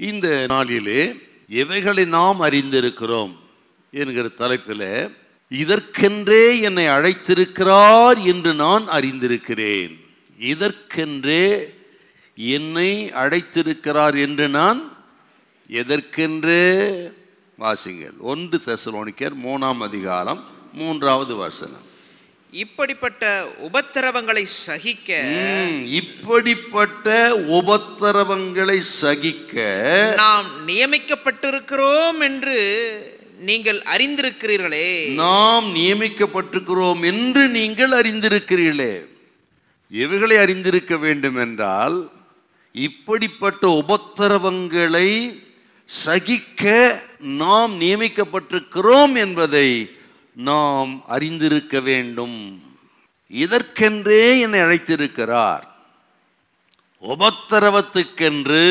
இந்த நாளிலே எவைகளை நாம் அறிந்திருக்கிறோம் என்கிற தலைப்பில் இதற்கென்றே என்னை அழைத்திருக்கிறார் என்று நான் அறிந்திருக்கிறேன் இதற்கென்றே என்னை அழைத்திருக்கிறார் என்று நான் எதற்கென்றே வாசிங்கள் ஒன்று தெசலோனிக்கர் மூணாம் அதிகாரம் மூன்றாவது வசனம் இப்படிப்பட்ட உபத்திரவங்களை சகிக்க ம், இப்படிப்பட்ட உபத்திரவங்களை சகிக்க நாம் நியமிக்கப்பட்டிருக்கிறோம் என்று நீங்கள் அறிந்திருக்கிறீர்களே நாம் நியமிக்கப்பட்டிருக்கிறோம் என்று நீங்கள் அறிந்திருக்கிறீர்களே எவைகளை அறிந்திருக்க வேண்டும் என்றால் இப்படிப்பட்ட உபத்திரவங்களை சகிக்க நாம் நியமிக்கப்பட்டிருக்கிறோம் என்பதை நாம் அறிந்திருக்க வேண்டும் இதற்கென்றே என்னை அழைத்திருக்கிறார் உபத்திரவத்துக்கென்று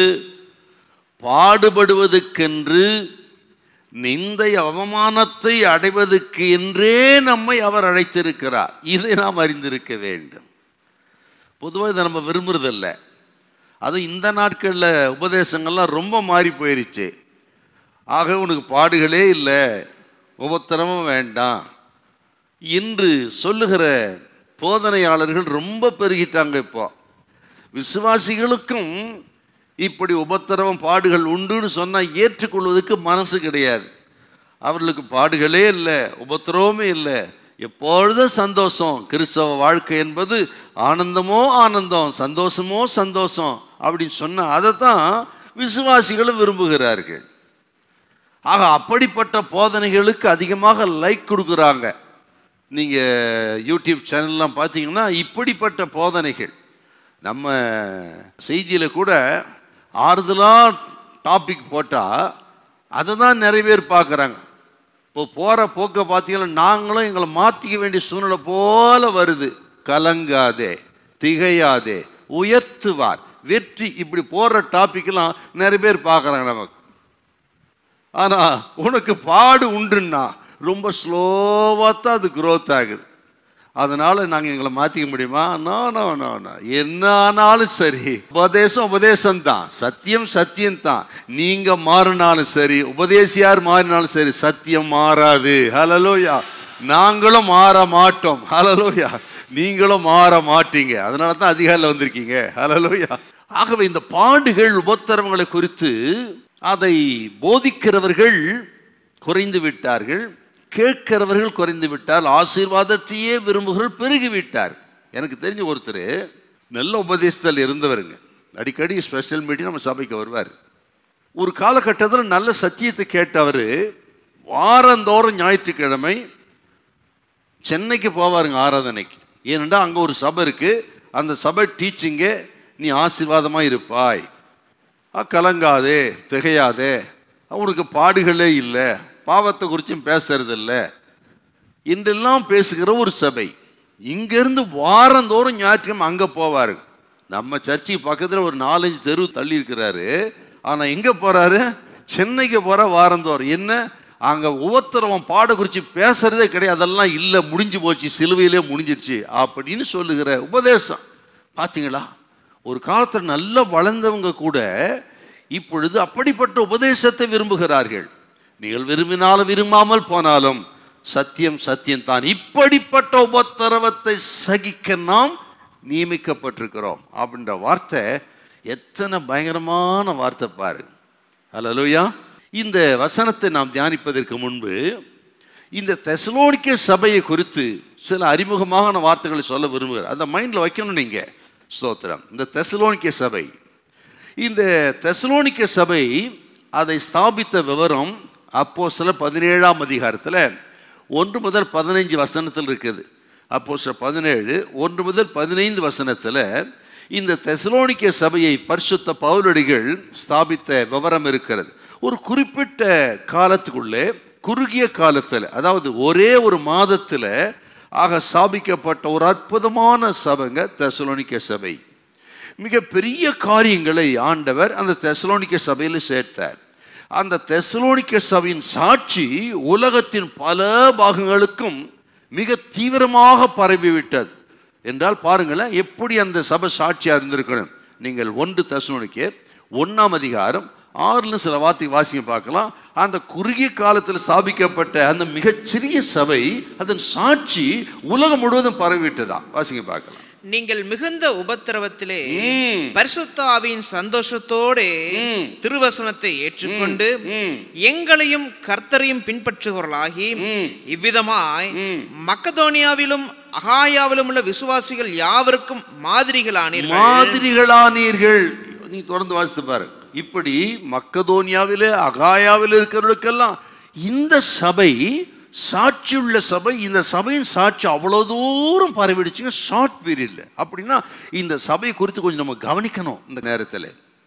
பாடுபடுவதற்கென்று நிந்தை அவமானத்தை அடைவதற்கு என்றே நம்மை அவர் அழைத்திருக்கிறார் இதை நாம் அறிந்திருக்க வேண்டும் பொதுவாக இதை நம்ம விரும்புறதில்ல அதுவும் இந்த நாட்களில் உபதேசங்கள்லாம் ரொம்ப மாறி போயிருச்சு ஆக உனக்கு பாடுகளே இல்லை உபத்திரமும் வேண்டாம் என்று சொல்லுகிற போதனையாளர்கள் ரொம்ப பெருகிட்டாங்க இப்போ விசுவாசிகளுக்கும் இப்படி உபத்திரவம் பாடுகள் உண்டுன்னு சொன்னால் ஏற்றுக்கொள்வதற்கு மனசு கிடையாது அவர்களுக்கு பாடுகளே இல்லை உபத்திரவமே இல்லை எப்பொழுதும் சந்தோஷம் கிறிஸ்தவ வாழ்க்கை என்பது ஆனந்தமோ ஆனந்தம் சந்தோஷமோ சந்தோஷம் அப்படின்னு சொன்ன அதை தான் விசுவாசிகளும் விரும்புகிறார்கள் ஆக அப்படிப்பட்ட போதனைகளுக்கு அதிகமாக லைக் கொடுக்குறாங்க நீங்கள் யூடியூப் சேனல்லாம் பார்த்தீங்கன்னா இப்படிப்பட்ட போதனைகள் நம்ம செய்தியில் கூட ஆறுதலாக டாபிக் போட்டால் அதை தான் நிறைய பேர் பார்க்குறாங்க இப்போ போகிற போக்கை பார்த்தீங்கன்னா நாங்களும் எங்களை மாற்றிக்க வேண்டிய சூழ்நிலை போல வருது கலங்காதே திகையாதே உயர்த்துவார் வெற்றி இப்படி போடுற டாபிக்லாம் நிறைய பேர் பார்க்குறாங்க நமக்கு ஆனால் உனக்கு பாடு உண்டுன்னா ரொம்ப ஸ்லோவாக தான் அது க்ரோத் ஆகுது அதனால் நாங்கள் எங்களை மாற்றிக்க முடியுமா நோ நோ நோ நோ என்ன ஆனாலும் சரி உபதேசம் உபதேசம் தான் சத்தியம் சத்தியம் தான் நீங்கள் மாறினாலும் சரி உபதேசியார் மாறினாலும் சரி சத்தியம் மாறாது ஹலலோயா நாங்களும் மாற மாட்டோம் ஹலலோயா நீங்களும் மாற மாட்டீங்க அதனால தான் அதிகாரில் வந்திருக்கீங்க ஹலலோயா ஆகவே இந்த பாடுகள் உபத்திரவங்களை குறித்து அதை போதிக்கிறவர்கள் குறைந்து விட்டார்கள் கேட்கிறவர்கள் குறைந்து விட்டார் ஆசீர்வாதத்தையே விரும்புகிறவர்கள் பெருகி விட்டார் எனக்கு தெரிஞ்ச ஒருத்தர் நல்ல உபதேசத்தில் இருந்தவருங்க அடிக்கடி ஸ்பெஷல் மீட்டிங் நம்ம சபைக்கு வருவார் ஒரு காலகட்டத்தில் நல்ல சத்தியத்தை கேட்டவர் வாரந்தோறும் ஞாயிற்றுக்கிழமை சென்னைக்கு போவாருங்க ஆராதனைக்கு ஏனென்றால் அங்கே ஒரு சபை இருக்குது அந்த சபை டீச்சிங்கே நீ ஆசீர்வாதமாக இருப்பாய் ஆ, கலங்காதே திகையாதே அவனுக்கு பாடுகளே இல்லை பாவத்தை குறிச்சும் பேசுறதில்ல என்றெல்லாம் பேசுகிற ஒரு சபை இங்கேருந்து வாரந்தோறும் ஞாயிற்றுக்கிழமை அங்கே போவார் நம்ம சர்ச்சுக்கு பக்கத்தில் ஒரு நாலஞ்சு தெரு தள்ளி இருக்கிறாரு ஆனால் எங்கே போகிறாரு சென்னைக்கு போகிற வாரந்தோறும் என்ன அங்கே ஒவ்வொருத்தரவன் பாட குறித்து பேசுறதே கிடையாது அதெல்லாம் இல்லை முடிஞ்சு போச்சு சிலுவையிலே முடிஞ்சிருச்சு அப்படின்னு சொல்லுகிற உபதேசம் பார்த்தீங்களா ஒரு காலத்தில் நல்லா வளர்ந்தவங்க கூட இப்பொழுது அப்படிப்பட்ட உபதேசத்தை விரும்புகிறார்கள் நீங்கள் விரும்பினாலும் விரும்பாமல் போனாலும் சத்தியம் சத்தியம் தான் இப்படிப்பட்ட உபத்திரவத்தை சகிக்க நாம் நியமிக்கப்பட்டிருக்கிறோம் அப்படின்ற வார்த்தை எத்தனை பயங்கரமான வார்த்தை பாரு ஹalleluya இந்த வசனத்தை நாம் தியானிப்பதற்கு முன்பு இந்த தெசலோனிக்க சபையை குறித்து சில அறிமுகமான வார்த்தைகளை சொல்ல விரும்புகிறேன் அந்த மைண்டில் வைக்கணும் நீங்கள் ஸ்தோத்திரம் இந்த தெசலோனிக்க சபை இந்த தெசலோனிக்க சபை அதை ஸ்தாபித்த விவரம் அப்போ சில பதினேழாம் அதிகாரத்தில் ஒன்று முதல் பதினைஞ்சு வசனத்தில் இருக்குது அப்போ சில பதினேழு ஒன்று முதல் பதினைந்து வசனத்தில் இந்த தெசலோனிக்க சபையை பரிசுத்த பவுலடிகள் ஸ்தாபித்த விவரம் இருக்கிறது ஒரு குறிப்பிட்ட காலத்துக்குள்ளே குறுகிய காலத்தில் அதாவது ஒரே ஒரு மாதத்தில் ஆக ஸ்தாபிக்கப்பட்ட ஒரு அற்புதமான சபைங்க தெசலோனிக்க சபை மிக பெரிய காரியங்களை ஆண்டவர் அந்த தெசலோனிக்க சபையில் சேர்த்தார் அந்த தெசலோனிக்க சபையின் சாட்சி உலகத்தின் பல பாகங்களுக்கும் மிக தீவிரமாக பரவிவிட்டது என்றால் பாருங்களேன் எப்படி அந்த சபை சாட்சியாக இருந்திருக்கணும் நீங்கள் ஒன்று தெசலோனிக்கர் ஒன்றாம் அதிகாரம் ஆறுல சில வார்த்தை வாசிங்க பார்க்கலாம் அந்த குறுகிய காலத்தில் ஸ்தாபிக்கப்பட்ட அந்த மிகச்சிறிய சபை அதன் சாட்சி உலகம் முழுவதும் பரவிட்டதா வாசிங்க பார்க்கலாம் நீங்கள் மிகுந்த உபத்திரவத்திலே ம். பரிசுத்த ஆவியின் சந்தோஷத்தோடு ம். திருவசனத்தை ஏற்றுக்கொண்டு ம். எங்களையும் கர்த்தரையும் பின்பற்றுகிறவர்களாகி ம். இவ்விதமாய் ம். மக்கதோனியாவிலும் அகாயாவிலும் உள்ள விசுவாசிகள் யாவருக்கும் மாதிரிகளானீர்கள் மாதிரிகளானீர்கள் நீ தொடர்ந்து வாசித்து பாரு இப்படி மக்கதோனியாவிலே அகாயாவில் இருக்கிறவர்களுக்கெல்லாம் இந்த சபை சாட்சியுள்ள சபை இந்த சபையின் சாட்சி அவ்வளோ தூரம் பரவிடுச்சுங்க ஷார்ட் பீரியட்ல அப்படின்னா இந்த சபை குறித்து கொஞ்சம் நம்ம கவனிக்கணும் இந்த நேரத்தில்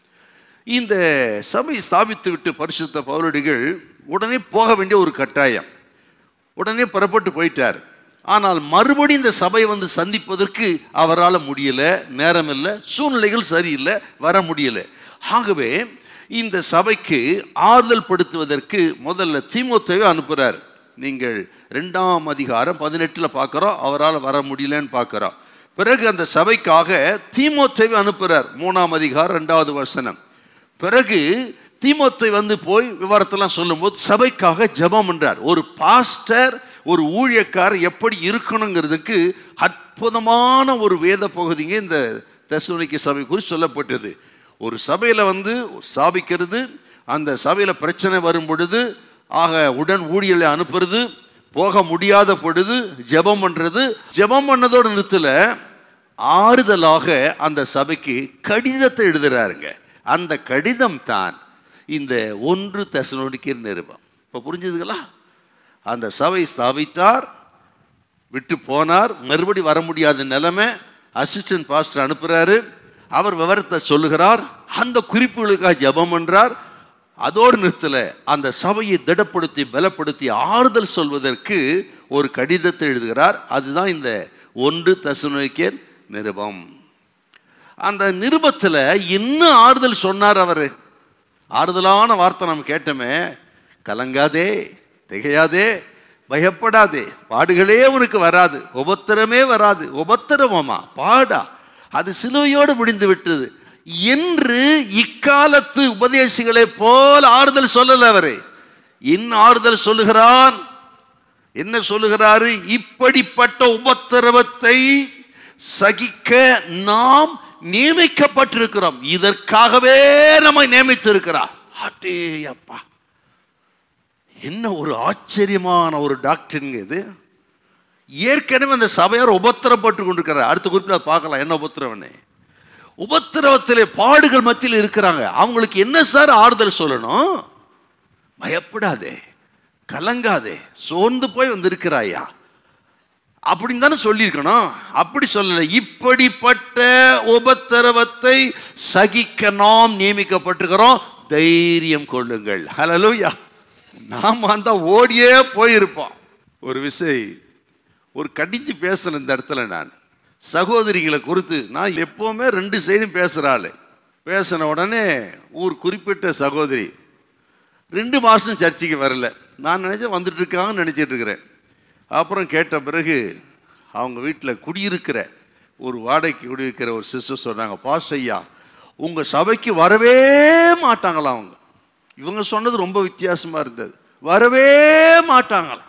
இந்த சபை ஸ்தாபித்து விட்டு பரிசுத்த பவுலடிகள் உடனே போக வேண்டிய ஒரு கட்டாயம் உடனே புறப்பட்டு போயிட்டார் ஆனால் மறுபடியும் இந்த சபை வந்து சந்திப்பதற்கு அவரால் முடியல நேரம் இல்லை சூழ்நிலைகள் சரியில்லை வர முடியல ஆகவே இந்த சபைக்கு ஆறுதல் படுத்துவதற்கு முதல்ல தீமோத்தேவை அனுப்புகிறார் நீங்கள் ரெண்டாம் அதிகாரம் பதினெட்டில் பார்க்குறோம் அவரால் வர முடியலன்னு பார்க்குறோம் பிறகு அந்த சபைக்காக தீமோத்தேவை அனுப்புகிறார் மூணாம் அதிகாரம் ரெண்டாவது வசனம் பிறகு தீமோத்தை வந்து போய் விவரத்தெல்லாம் சொல்லும்போது சபைக்காக ஜெபம் பண்றார் ஒரு பாஸ்டர் ஒரு ஊழியக்காரர் எப்படி இருக்கணுங்கிறதுக்கு அற்புதமான ஒரு வேத பகுதிங்க இந்த தெசலோனிக்க சபை குறித்து சொல்லப்பட்டது ஒரு சபையில் வந்து ஸ்தாபிக்கிறது அந்த சபையில் பிரச்சனை வரும் பொழுது ஆக உடன் ஊழியலை அனுப்புறது போக முடியாத பொழுது ஜெபம் பண்றது ஜெபம் பண்ணதோடு நிறுத்தல ஆறுதலாக அந்த சபைக்கு கடிதத்தை எழுதுறாருங்க அந்த கடிதம் தான் இந்த ஒன்று தெசலோனிக்கர் நிருபம் இப்போ புரிஞ்சுதுங்களா அந்த சபை ஸ்தாபித்தார் விட்டு போனார் மறுபடி வர முடியாத நிலைமை அசிஸ்டன்ட் பாஸ்டர் அனுப்புறாரு அவர் விவரத்தை சொல்லுகிறார் அந்த குறிப்புகளுக்காக ஜெபம் பண்றார் அதோடு நிறுத்தல அந்த சபையை திடப்படுத்தி பலப்படுத்தி ஆறுதல் சொல்வதற்கு ஒரு கடிதத்தை எழுதுகிறார் அதுதான் இந்த ஒன்று தசுநோக்கியர் நிருபம் அந்த நிருபத்தில் என்ன ஆறுதல் சொன்னார் அவர் ஆறுதலான வார்த்தை நம்ம கேட்டோமே கலங்காதே திகையாதே பயப்படாதே பாடுகளே உனக்கு வராது உபத்திரமே வராது உபத்திரமாமா பாடா அது சிலுவையோடு முடிந்து விட்டது என்று இக்காலத்து உபதேசிகளை போல் ஆறுதல் சொல்லல அவரு என்ன ஆறுதல் சொல்லுகிறான் என்ன சொல்லுகிறாரு இப்படிப்பட்ட உபத்திரவத்தை சகிக்க நாம் நியமிக்கப்பட்டிருக்கிறோம் இதற்காகவே நம்மை நியமித்திருக்கிறார் அட்டே அப்பா என்ன ஒரு ஆச்சரியமான ஒரு டாக்டருங்க இது ஏற்கனவே அந்த சபையார் உபத்திரப்பட்டு கொண்டிருக்கிறார் அடுத்த குறிப்பில் பார்க்கலாம் என்ன உபத்திரவனே உபத்திரவத்திலே பாடுகள் மத்தியில் இருக்கிறாங்க அவங்களுக்கு என்ன சார் ஆறுதல் சொல்லணும் பயப்படாதே கலங்காதே சோர்ந்து போய் வந்திருக்கிறாயா அப்படின்னு தானே சொல்லியிருக்கணும் அப்படி சொல்லல இப்படிப்பட்ட உபத்திரவத்தை சகிக்க நாம் நியமிக்கப்பட்டிருக்கிறோம் தைரியம் கொள்ளுங்கள் ஹலலூயா நாம் அந்த ஓடியே போயிருப்போம் ஒரு விசை ஒரு கடிச்சு பேசல இந்த இடத்துல நான் சகோதரிகளை குறித்து நான் எப்போவுமே ரெண்டு சைடும் பேசுகிறாள் பேசின உடனே ஒரு குறிப்பிட்ட சகோதரி ரெண்டு மாதம் சர்ச்சைக்கு வரல நான் நினச்சேன் வந்துட்டு இருக்காங்கன்னு நினச்சிட்டு இருக்கிறேன் அப்புறம் கேட்ட பிறகு அவங்க வீட்டில் குடியிருக்கிற ஒரு வாடகைக்கு குடியிருக்கிற ஒரு சிஸ்டர் சொன்னாங்க பாஸ் ஐயா உங்கள் சபைக்கு வரவே மாட்டாங்களாம் அவங்க இவங்க சொன்னது ரொம்ப வித்தியாசமாக இருந்தது வரவே மாட்டாங்களாம்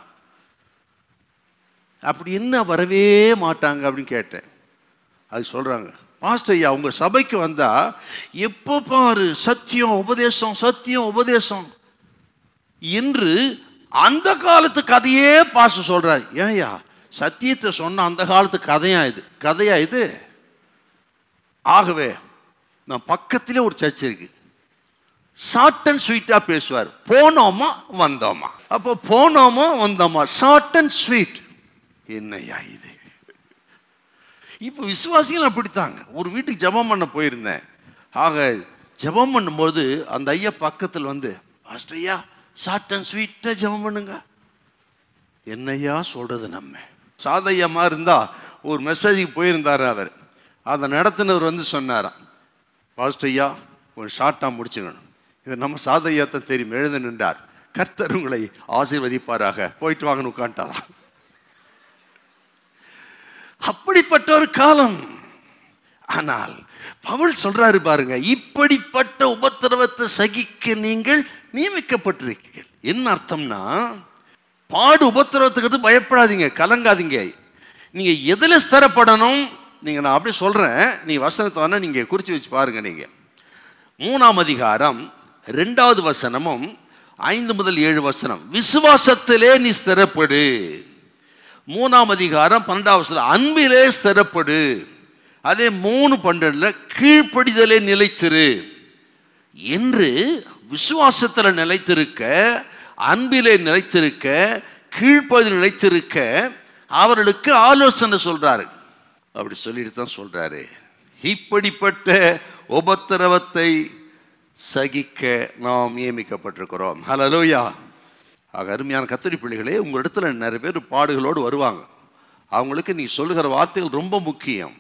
அப்படி என்ன வரவே மாட்டாங்க அப்படின்னு கேட்டேன் அது சொல்கிறாங்க பாஸ்டர் ஐயா உங்கள் சபைக்கு வந்தால் எப்போ பாரு சத்தியம் உபதேசம் சத்தியம் உபதேசம் என்று அந்த காலத்து கதையே பாச சொல்றார் ஏன்யா சத்தியத்தை சொன்ன அந்த காலத்து கதையா இது கதையா இது ஆகவே நான் பக்கத்திலே ஒரு சர்ச் இருக்கு ஷார்ட் அண்ட் ஸ்வீட்டா பேசுவார் போனோமா வந்தோமா அப்போ போனோமா வந்தோமா ஷார்ட் அண்ட் ஸ்வீட் என்னையா இது இப்போ விசுவாசிகள் அப்படித்தாங்க ஒரு வீட்டுக்கு ஜெபம் பண்ண போயிருந்தேன் ஆக ஜெபம் பண்ணும்போது அந்த ஐயா பக்கத்தில் வந்து பாஸ்டர் ஐயா ஷார்ட் அண்ட் ஸ்வீட்டாக ஜெபம் பண்ணுங்க என்னையா சொல்றது நம்ம சாதையம்மா இருந்தா ஒரு மெசேஜுக்கு போயிருந்தார் அவர் அதை நடத்தினவர் வந்து சொன்னாராம் பாஸ்டர் ஐயா ஒரு ஷார்ட்டாக முடிச்சுக்கணும் இது நம்ம சாதையா தான் தெரியும் எழுந்து நின்றார் கர்த்தர் உங்களை ஆசீர்வதிப்பாராக போயிட்டு வாங்கன்னு உட்காந்துட்டாராம் அப்படிப்பட்ட ஒரு காலம் ஆனால் பவுல் சொல்றாரு பாருங்க இப்படிப்பட்ட உபத்திரவத்தை சகிக்க நீங்கள் நியமிக்கப்பட்டிருக்கீர்கள் என்ன அர்த்தம்னா பாடு உபத்திரவத்துக்கு அடுத்து பயப்படாதீங்க கலங்காதீங்க நீங்க எதுல ஸ்திரப்படணும் நீங்க நான் அப்படியே சொல்றேன் நீங்க வசனத்தை வேணா நீங்க குறிச்சு வச்சு பாருங்க நீங்க மூணாம் அதிகாரம் ரெண்டாவது வசனமும் ஐந்து முதல் ஏழு வசனம் விசுவாசத்திலே நீ ஸ்திரப்படு மூணாம் அதிகாரம் பன்னெண்டாவது வசனம் அன்பிலே ஸ்திரப்படு அதே மூணு பன்னெண்டுல கீழ்ப்படிதலே நிலைத்திரு என்று விசுவாசத்தில் நிலைத்திருக்க அன்பிலே நிலைத்திருக்க கீழ்ப்பதில் நிலைத்திருக்க அவர்களுக்கு ஆலோசனை சொல்றாரு அப்படி சொல்லிட்டு தான் சொல்றாரு இப்படிப்பட்ட உபத்திரவத்தை சகிக்க நாம் நியமிக்கப்பட்டிருக்கிறோம் ஹலலோயா ஆக அருமையான கத்தரி பிள்ளைகளே உங்களிடத்துல நிறைய பேர் பாடுகளோடு வருவாங்க அவங்களுக்கு நீ சொல்லுகிற வார்த்தைகள் ரொம்ப முக்கியம்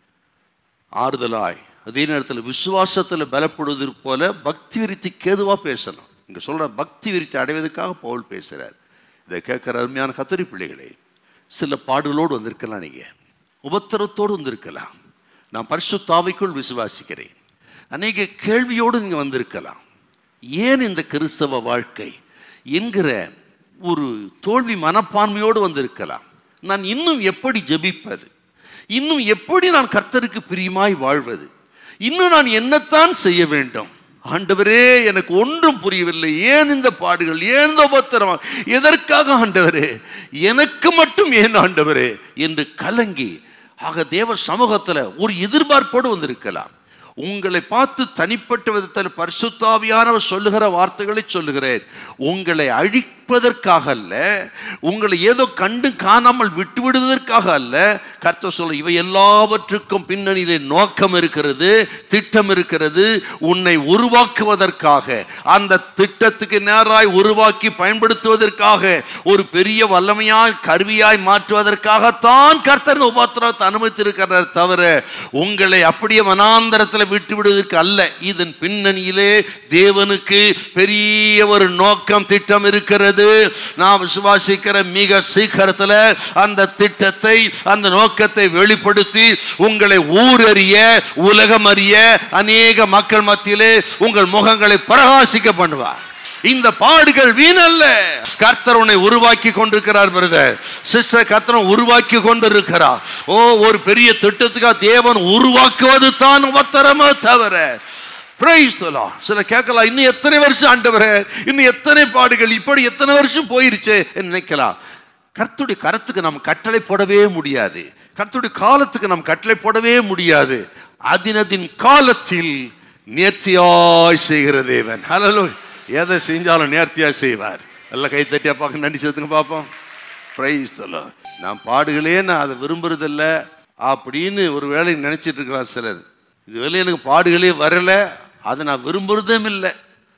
ஆறுதலாய் அதே நேரத்தில் விசுவாசத்தில் பலப்படுவது போல பக்தி விருத்திக்கு ஏதுவாக பேசணும் இங்கே சொல்கிற பக்தி விருத்தி அடைவதற்காக பவுல் பேசுகிறார் இதை கேட்குற அருமையான கத்தரி பிள்ளைகளே சில பாடுகளோடு வந்திருக்கலாம் நீங்கள் உபத்திரத்தோடு வந்திருக்கலாம் நான் பரிசுத்தாவைக்குள் விசுவாசிக்கிறேன் அநேக கேள்வியோடு நீங்கள் வந்திருக்கலாம் ஏன் இந்த கிறிஸ்தவ வாழ்க்கை என்கிற ஒரு தோல்வி மனப்பான்மையோடு வந்திருக்கலாம் நான் இன்னும் எப்படி ஜெபிப்பது இன்னும் எப்படி நான் கர்த்தருக்கு பிரியமாய் வாழ்வது இன்னும் நான் என்னத்தான் செய்ய வேண்டும் ஆண்டவரே எனக்கு ஒன்றும் புரியவில்லை ஏன் இந்த பாடுகள் ஏன் இந்த உபத்திரம் எதற்காக ஆண்டவரே எனக்கு மட்டும் ஏன் ஆண்டவரே என்று கலங்கி ஆக தேவ சமூகத்தில் ஒரு எதிர்பார்ப்போடு வந்திருக்கலாம் உங்களை பார்த்து தனிப்பட்ட விதத்தில் பரிசுத்தாவியானவர் சொல்லுகிற வார்த்தைகளை சொல்லுகிறேன் உங்களை அழிப்பதற்காக அல்ல உங்களை ஏதோ கண்டு காணாமல் விட்டு விடுவதற்காக அல்ல கர்த்தர் சொல்ல இவை எல்லாவற்றுக்கும் பின்னணியிலே நோக்கம் இருக்கிறது திட்டம் இருக்கிறது உன்னை உருவாக்குவதற்காக அந்த திட்டத்துக்கு நேராய் உருவாக்கி பயன்படுத்துவதற்காக ஒரு பெரிய வல்லமையாய் கருவியாய் மாற்றுவதற்காகத்தான் கர்த்தர் இந்த உபத்திரவத்தை அனுமதித்திருக்கிறார் தவிர உங்களை அப்படியே வனாந்தரத்தில் விட்டு விடுவதற்கு அல்ல இதன் பின்னணியிலே தேவனுக்கு பெரிய ஒரு நோக்கம் திட்டம் இருக்கிறது நான் விசுவாசிக்கிற மிக சீக்கிரத்தில் அந்த திட்டத்தை அந்த நோக்கத்தை வெளிப்படுத்தி உங்களை ஊரறிய உலகம் அறிய அநேக மக்கள் மத்தியிலே உங்கள் முகங்களை பிரகாசிக்க பண்ணுவார் இந்த பாடுகள் வீணல்ல கர்த்தர் உன்னை உருவாக்கி கொண்டிருக்கிறார் பிரதர் சிஸ்டர் கர்த்தர் உருவாக்கி கொண்டிருக்கிறார் ஓ ஒரு பெரிய திட்டத்துக்காக தேவன் உருவாக்குவது தான் உபத்திரமா தவிர Praise the Lord. சில கேட்கலாம் இன்னும் எத்தனை வருஷம் ஆண்டவரே இன்னும் எத்தனை பாடுகள் இப்படி எத்தனை வருஷம் போயிருச்சு நினைக்கலாம் கர்த்துடைய கரத்துக்கு நாம் கட்டளை போடவே முடியாது கர்த்துடைய காலத்துக்கு நாம் கட்டளை போடவே முடியாது அதினதின் காலத்தில் நேர்த்தியாய் செய்கிற தேவன் ஹலோ எதை செஞ்சாலும் நேர்த்தியாய் செய்வார் எல்லாம் கை தட்டியா பார்க்க நன்றி சேர்த்துங்க பார்ப்போம் பிரைஸ் தலோ நான் பாடுகளே நான் அதை விரும்புறதில்ல அப்படின்னு ஒரு வேலை நினைச்சிட்டு இருக்கிறார் சிலர் இது வேலை எனக்கு பாடுகளே வரல அதை நான் விரும்புறதும் இல்லை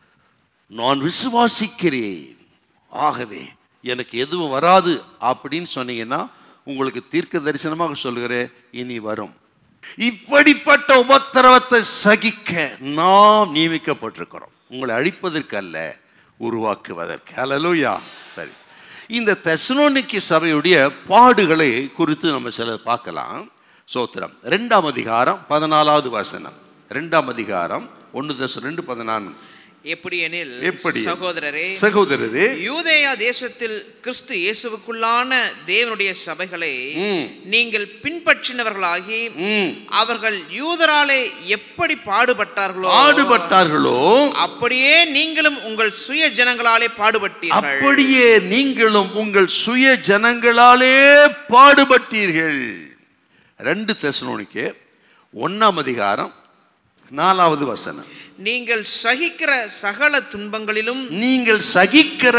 நான் விசுவாசிக்கிறேன் ஆகவே எனக்கு எதுவும் வராது அப்படின்னு சொன்னீங்கன்னா உங்களுக்கு தீர்க்க தரிசனமாக சொல்கிறேன் இனி வரும் இப்படிப்பட்ட உபத்திரவத்தை சகிக்க நாம் நியமிக்கப்பட்டிருக்கிறோம் உங்களை அழிப்பதற்கு அல்ல உருவாக்குவதற்கு அல்லலூயா சரி இந்த தெசலோனிக்கு சபையுடைய பாடுகளை குறித்து நம்ம சிலர் பார்க்கலாம் சோத்திரம் ரெண்டாம் அதிகாரம் பதினாலாவது வசனம் ரெண்டாம் அதிகாரம் ஒன்று தசம் ரெண்டு பதினான்கு எப்படி எனில் எப்படி சகோதரரே சகோதரரே யூதேயா தேசத்தில் கிறிஸ்து இயேசுவுக்குள்ளான தேவனுடைய சபைகளை ம். நீங்கள் பின்பற்றினவர்களாகி ம், அவர்கள் யூதராலே எப்படி பாடுபட்டார்களோ பாடுபட்டார்களோ அப்படியே நீங்களும் உங்கள் சுய ஜனங்களாலே பாடுபட்டீர்கள் அப்படியே நீங்களும் உங்கள் சுய ஜனங்களாலே பாடுபட்டீர்கள் ரெண்டு தெசலோனிக்கே ஒன்னாம் அதிகாரம் நாலாவது வசனம் நீங்கள் சகிக்கிற சகல துன்பங்களிலும் நீங்கள் சகிக்கிற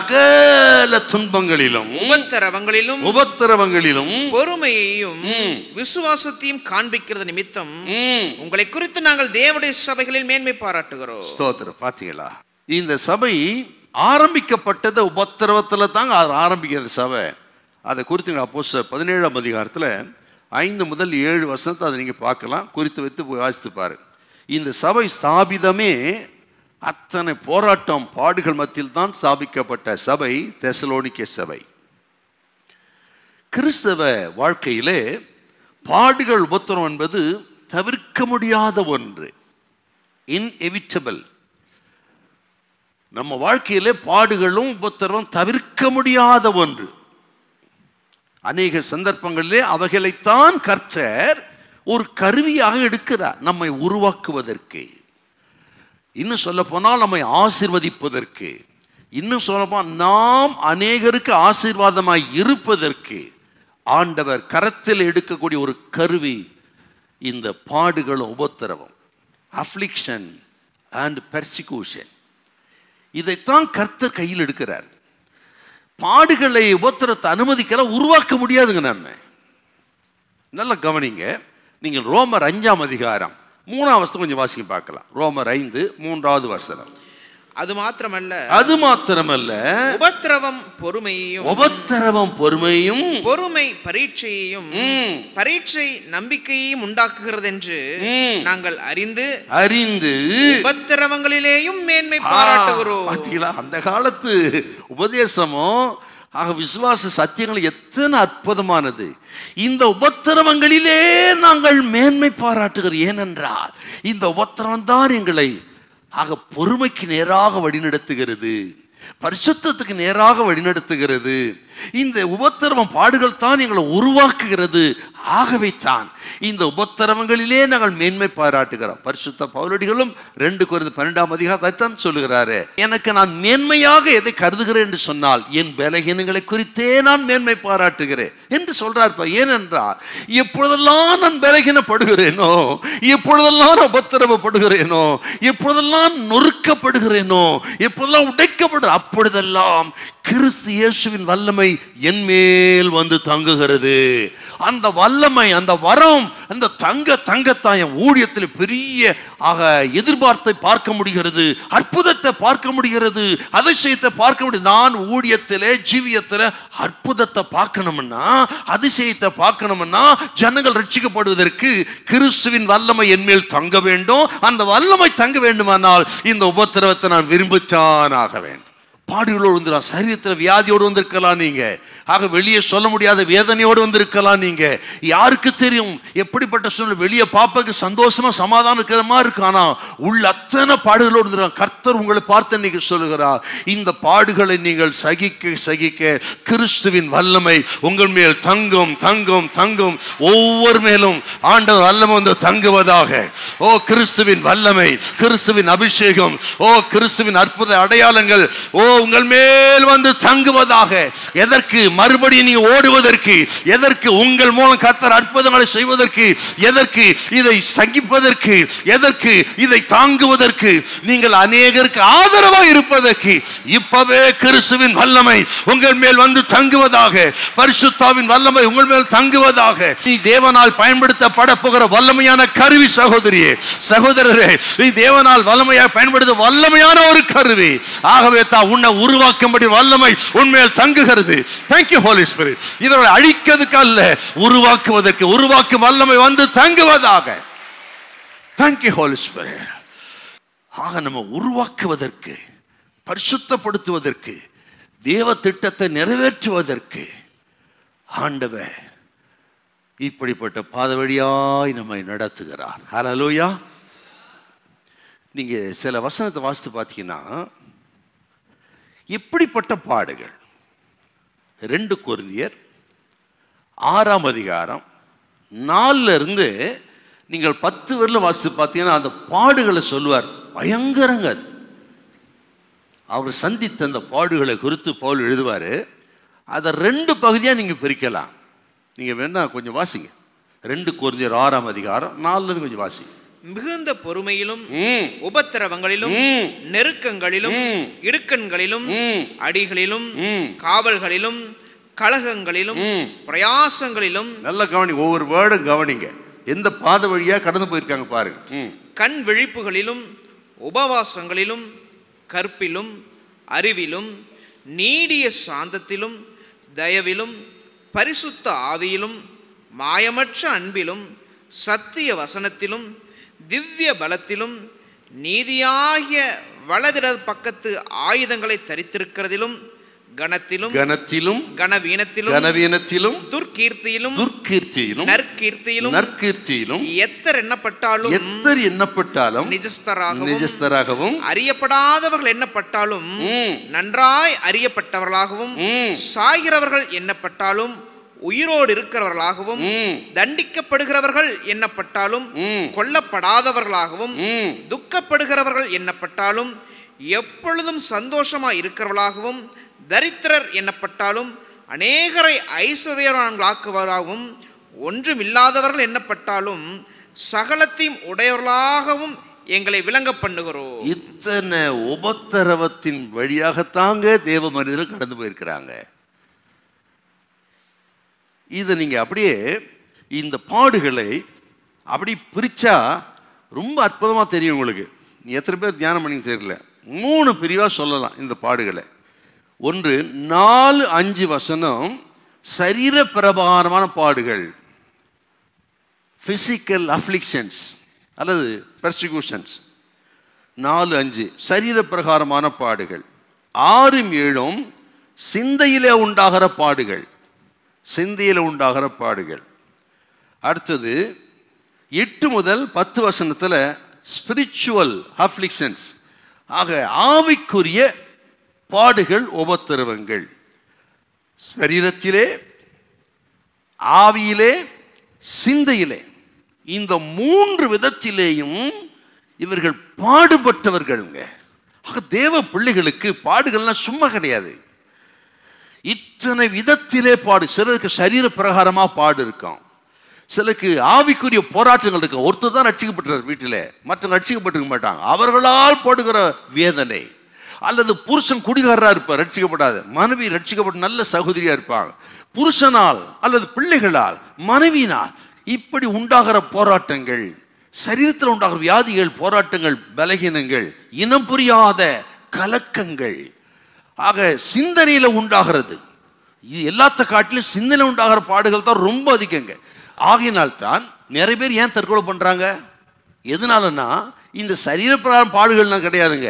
சகல துன்பங்களிலும் உபத்திரவங்களிலும் உபத்திரவங்களிலும் பொறுமையையும் ம். விசுவாசத்தையும் காண்பிக்கிறது நிமித்தம் ம், உங்களை குறித்து நாங்கள் தேவனுடைய சபைகளில் மேன்மை பாராட்டுகிறோம் ஸ்தோத்திரம் பாத்தீங்களா இந்த சபை ஆரம்பிக்கப்பட்டது உபத்திரவத்துல தாங்க அது ஆரம்பிக்கிறது சபை அதை குறித்து அப்போ பதினேழாம் அதிகாரத்துல ஐந்து முதல் ஏழு வருஷத்தை அதை நீங்க பார்க்கலாம் குறித்து வைத்து போய் வாசித்து பாரு இந்த சபை ஸ்தாபிதமே அத்தனை போராட்டம் பாடுகள் மத்தியில் தான் ஸ்தாபிக்கப்பட்ட சபை தெசலோனிக்க சபை கிறிஸ்தவ வாழ்க்கையிலே பாடுகள் உபத்திரம் என்பது தவிர்க்க முடியாத ஒன்று இன்எவிட்டபிள் நம்ம வாழ்க்கையிலே பாடுகளும் உபத்திரவும் தவிர்க்க முடியாத ஒன்று அநேக சந்தர்ப்பங்களிலே அவைகளைத்தான் கர்த்தர் ஒரு கருவியாக எடுக்கிறார் நம்மை உருவாக்குவதற்கு இன்னும் சொல்ல போனால் நம்மை ஆசிர்வதிப்பதற்கு இன்னும் சொல்லப்போனால் நாம் அநேகருக்கு ஆசீர்வாதமாய் இருப்பதற்கு ஆண்டவர் கரத்தில் எடுக்கக்கூடிய ஒரு கருவி இந்த பாடுகளும் உபத்திரவம் அஃப்ளிக்ஷன் அண்ட் பெர்சிக்யூஷன் இதைத்தான் கர்த்தர் கையில் எடுக்கிறார் பாடுகளை உபத்திரத்தை அனுமதிக்கல உருவாக்க முடியாதுங்க நம்ம நல்லா கவனிங்க நீங்கள் ரோமர் அஞ்சாம் அதிகாரம் மூணாம் வருஷம் கொஞ்சம் வாசிக்க பார்க்கலாம் ரோமர் ஐந்து மூன்றாவது வசனம் அது மாத்திரமல்ல அது மாத்திரமல்ல உபத்திரவம் பொறுமையையும் உபத்திரவம் பொறுமையும் பொறுமை பரீட்சையையும் ம், பரீட்சை நம்பிக்கையையும் உண்டாக்குகிறது என்று ம். நாங்கள் அறிந்து அறிந்து உபத்திரவங்களிலேயும் மேன்மை பாராட்டுகிறோம் ஆ, பாத்தீங்களா அந்த காலத்து உபதேசமோ ஆக விசுவாச சத்தியங்கள் எத்தனை அற்புதமானது இந்த உபத்திரவங்களிலே நாங்கள் மேன்மை பாராட்டுகிறோம் ஏனென்றால் இந்த உபத்திரவம் தான் எங்களை ஆக பொறுமைக்கு நேராக வழிநடத்துகிறது பரிசுத்தத்துக்கு நேராக வழிநடத்துகிறது இந்த உபத்திரவம் பாடுகள் தான் எங்களை உருவாக்குகிறது ஆகவே தான் இந்த உபத்திரவங்களிலே நாங்கள் மேன்மை பாராட்டுகிறோம் பரிசுத்த பவுலடிகளும் ரெண்டு குறைந்த பன்னெண்டாம் அதிகாரத்தைத்தான் சொல்லுகிறாரு எனக்கு நான் மேன்மையாக எதை கருதுகிறேன் என்று சொன்னால் என் பலகீனங்களை குறித்தே நான் மேன்மை பாராட்டுகிறேன் என்று சொல்றார் பா. ஏனென்றால் எப்பொழுதெல்லாம் நான் பலகீனப்படுகிறேனோ எப்பொழுதெல்லாம் நான் உபத்திரவப்படுகிறேனோ எப்பொழுதெல்லாம் நொறுக்கப்படுகிறேனோ எப்பொழுதெல்லாம் உடைக்கப்படுற அப்பொழுதெல்லாம் கிறிஸ்து இயேசுவின் வல்லமை என் மேல் வந்து தங்குகிறது அந்த வல்லமை அந்த வரம் அந்த தங்க தங்கத்தான் என் ஊழியத்தில் பெரிய ஆக எதிர்பார்த்தை பார்க்க முடிகிறது அற்புதத்தை பார்க்க முடிகிறது அதிசயத்தை பார்க்க முடியும் நான் ஊழியத்திலே ஜீவியத்தில் அற்புதத்தை பார்க்கணும்னா அதிசயத்தை பார்க்கணும்னா ஜனங்கள் ரட்சிக்கப்படுவதற்கு கிறிஸ்துவின் வல்லமை என் மேல் தங்க வேண்டும் அந்த வல்லமை தங்க வேண்டுமானால் இந்த உபத்திரவத்தை நான் விரும்பித்தான் ஆக வேண்டும் பாடுகளோடு வந்துடலாம் சரீரத்தில் வியாதியோடு வந்திருக்கலாம் நீங்க ஆக வெளியே சொல்ல முடியாத வேதனையோடு வந்திருக்கலாம் நீங்க யாருக்கு தெரியும் எப்படிப்பட்ட சூழ்நிலை வெளியே பார்ப்பதுக்கு சந்தோஷமா சமாதானம் இருக்கிற மாதிரி இருக்கு ஆனா உள்ள அத்தனை பாடுகளோடு வந்துருக்காங்க கர்த்தர் உங்களை பார்த்து இன்னைக்கு சொல்லுகிறார் இந்த பாடுகளை நீங்கள் சகிக்க சகிக்க கிறிஸ்துவின் வல்லமை உங்கள் மேல் தங்கும் தங்கும் தங்கும் ஒவ்வொரு மேலும் ஆண்டவர் வல்லமை வந்து தங்குவதாக ஓ கிறிஸ்துவின் வல்லமை கிறிஸ்துவின் அபிஷேகம் ஓ கிறிஸ்துவின் அற்புத அடையாளங்கள் ஓ உங்கள் மேல் வந்து தங்குவதாக எதற்கு மறுபடியும் நீங்க ஓடுவதற்கு எதற்கு உங்கள் மூலம் கர்த்தர் அற்புதங்களை செய்வதற்கு எதற்கு இதை சகிப்பதற்கு எதற்கு இதை தாங்குவதற்கு நீங்கள் அநேகருக்கு ஆதரவாக இருப்பதற்கு இப்பவே கிறிஸ்துவின் வல்லமை உங்கள் மேல் வந்து தங்குவதாக பரிசுத்தாவின் வல்லமை உங்கள் மேல் தங்குவதாக நீ தேவனால் பயன்படுத்தப்பட போகிற வல்லமையான கருவி சகோதரியே சகோதரரே நீ தேவனால் வல்லமையாக பயன்படுத்த வல்லமையான ஒரு கருவி ஆகவே தான் உன்னை உருவாக்கும்படி வல்லமை உண்மையில் தங்குகிறது தேங்க்யூ ஹோலி ஸ்பிரிட் இவர்களை அழிக்கிறதுக்கு அல்ல உருவாக்குவதற்கு உருவாக்கும் வல்லமை வந்து தங்குவதாக தேங்க்யூ ஹோலி ஸ்பிரிட் ஆக நம்ம உருவாக்குவதற்கு பரிசுத்தப்படுத்துவதற்கு தேவ திட்டத்தை நிறைவேற்றுவதற்கு ஆண்டவர் இப்படிப்பட்ட பாத வழியாய் நம்மை நடத்துகிறார் ஹalleluya நீங்க சில வசனத்தை வாசித்து பார்த்தீங்கன்னா எப்படிப்பட்ட பாடுகள் ரெண்டு கொரிந்தியர் ஆறாம் அதிகாரம் நாலுல இருந்து நீங்கள் பத்து வரல வாசித்து பார்த்தீங்கன்னா அந்த பாடுகளை சொல்லுவார் பயங்கரங்க அது அவர் சந்தித்த அந்த பாடுகளை குறித்து பவுல் எழுதுவார் அதை ரெண்டு பகுதியாக நீங்கள் பிரிக்கலாம் நீங்கள் வேணா கொஞ்சம் வாசிங்க ரெண்டு கொரிந்தியர் ஆறாம் அதிகாரம் நாலுலேருந்து கொஞ்சம் வாசிங்க மிகுந்த பொறுமையிலும் ம் உபத்திரவங்களிலும் ம் நெருக்கங்களிலும் ம். இடுக்கண்களிலும் ம் அடிகளிலும் ம் காவல்களிலும் கலகங்களிலும் ம். பிரயாசங்களிலும் நல்லா கவனி ஒவ்வொரு வேர்டும் கவனிங்க எந்த பாதை வழியாக கடந்து போயிருக்காங்க பாருங்க ம் கண் விழிப்புகளிலும் உபவாசங்களிலும் கற்பிலும் அறிவிலும் நீடிய சாந்தத்திலும் தயவிலும் பரிசுத்த ஆவியிலும் மாயமற்ற அன்பிலும் சத்திய வசனத்திலும் திவ்ய பலத்திலும் நீதியாகிய வலதிட பக்கத்து ஆயுதங்களை தரித்திருக்கிறதிலும் கணத்திலும் கனத்திலும் கனவீனத்திலும் கனவீனத்திலும் துர்க்கீர்த்தியிலும் துர்க்கீர்த்தியிலும் நற்கீர்த்தியிலும் நற்கீர்த்தியிலும் எத்தர் எண்ணப்பட்டாலும் எத்தர் எண்ணப்பட்டாலும் நிஜஸ்தராகவும் நிஜஸ்தராகவும் அறியப்படாதவர்கள் எண்ணப்பட்டாலும் ம், நன்றாய் அறியப்பட்டவர்களாகவும் ம், சாகிறவர்கள் எண்ணப்பட்டாலும் உயிரோடு இருக்கிறவர்களாகவும் ம், தண்டிக்கப்படுகிறவர்கள் எண்ணப்பட்டாலும் ம், கொல்லப்படாதவர்களாகவும் ம், துக்கப்படுகிறவர்கள் எண்ணப்பட்டாலும் எப்பொழுதும் சந்தோஷமாய் இருக்கிறவர்களாகவும் தரித்திரர் எண்ணப்பட்டாலும் அநேகரை ஐஸ்வர்யவான்களாக்குவராகவும் ஒன்றுமில்லாதவர்கள் எண்ணப்பட்டாலும் சகலத்தையும் உடையவர்களாகவும் எங்களை விளங்க பண்ணுகிறோம் இத்தனை உபத்திரவத்தின் வழியாகத்தாங்க தேவ மனிதர்கள் கடந்து போயிருக்கிறாங்க இதை நீங்க அப்படியே இந்த பாடுகளை அப்படி பிரிச்சா ரொம்ப அற்புதமா தெரியும் உங்களுக்கு எத்தனை பேர் தியானம் பண்ணி தெரியல மூணு பிரிவா சொல்லலாம் இந்த பாடுகளை ஒன்று நாலு அஞ்சு வசனம் சரீர பிரபாரமான பாடுகள் பிசிக்கல் அஃப்ளிக்ஷன்ஸ் அல்லது பெர்சிக்யூஷன்ஸ் நாலு அஞ்சு சரீர பிரகாரமான பாடுகள் ஆறும் ஏழும் சிந்தையிலே உண்டாகிற பாடுகள் சிந்தையில உண்டாகிற பாடுகள் அடுத்தது எட்டு முதல் பத்து வசனத்தில் ஸ்பிரிச்சுவல் அஃப்ளிக்ஷன்ஸ் ஆக ஆவிக்குரிய பாடுகள் உபத்திரவங்கள் சரீரத்திலே ஆவியிலே சிந்தையிலே இந்த மூன்று விதத்திலேயும் இவர்கள் பாடுபட்டவர்கள்ங்க ஆக தேவ பிள்ளைகளுக்கு பாடுகள்லாம் சும்மா கிடையாது இத்தனை விதத்திலே பாடு சிலருக்கு சரீர பிரகாரமா பாடு இருக்கும் சிலருக்கு ஆவிக்குரிய போராட்டங்கள் இருக்கும் ஒருத்தர் தான் ரட்சிக்கப்பட்டார் வீட்டில் மற்ற ரட்சிக்கப்பட்டிருக்க மாட்டாங்க அவர்களால் படுகிற வேதனை அல்லது புருஷன் குடிகாரரா இருப்பார் ரட்சிக்கப்படாத மனைவி ரட்சிக்கப்பட்ட நல்ல சகோதரியா இருப்பாங்க புருஷனால் அல்லது பிள்ளைகளால் மனைவியினால் இப்படி உண்டாகிற போராட்டங்கள் சரீரத்தில் உண்டாகிற வியாதிகள் போராட்டங்கள் பலகீனங்கள் இனம் புரியாத கலக்கங்கள் ஆக சிந்தனையில உண்டாகிறது இது எல்லாத்த காட்டிலும் சிந்தனை உண்டாகிற பாடுகள் தான் ரொம்ப அதிகங்க ஆகையினால் தான் நிறைய பேர் ஏன் தற்கொலை பண்றாங்க எதனாலன்னா இந்த சரீரப்பிரகாரம் பாடுகள்லாம் கிடையாதுங்க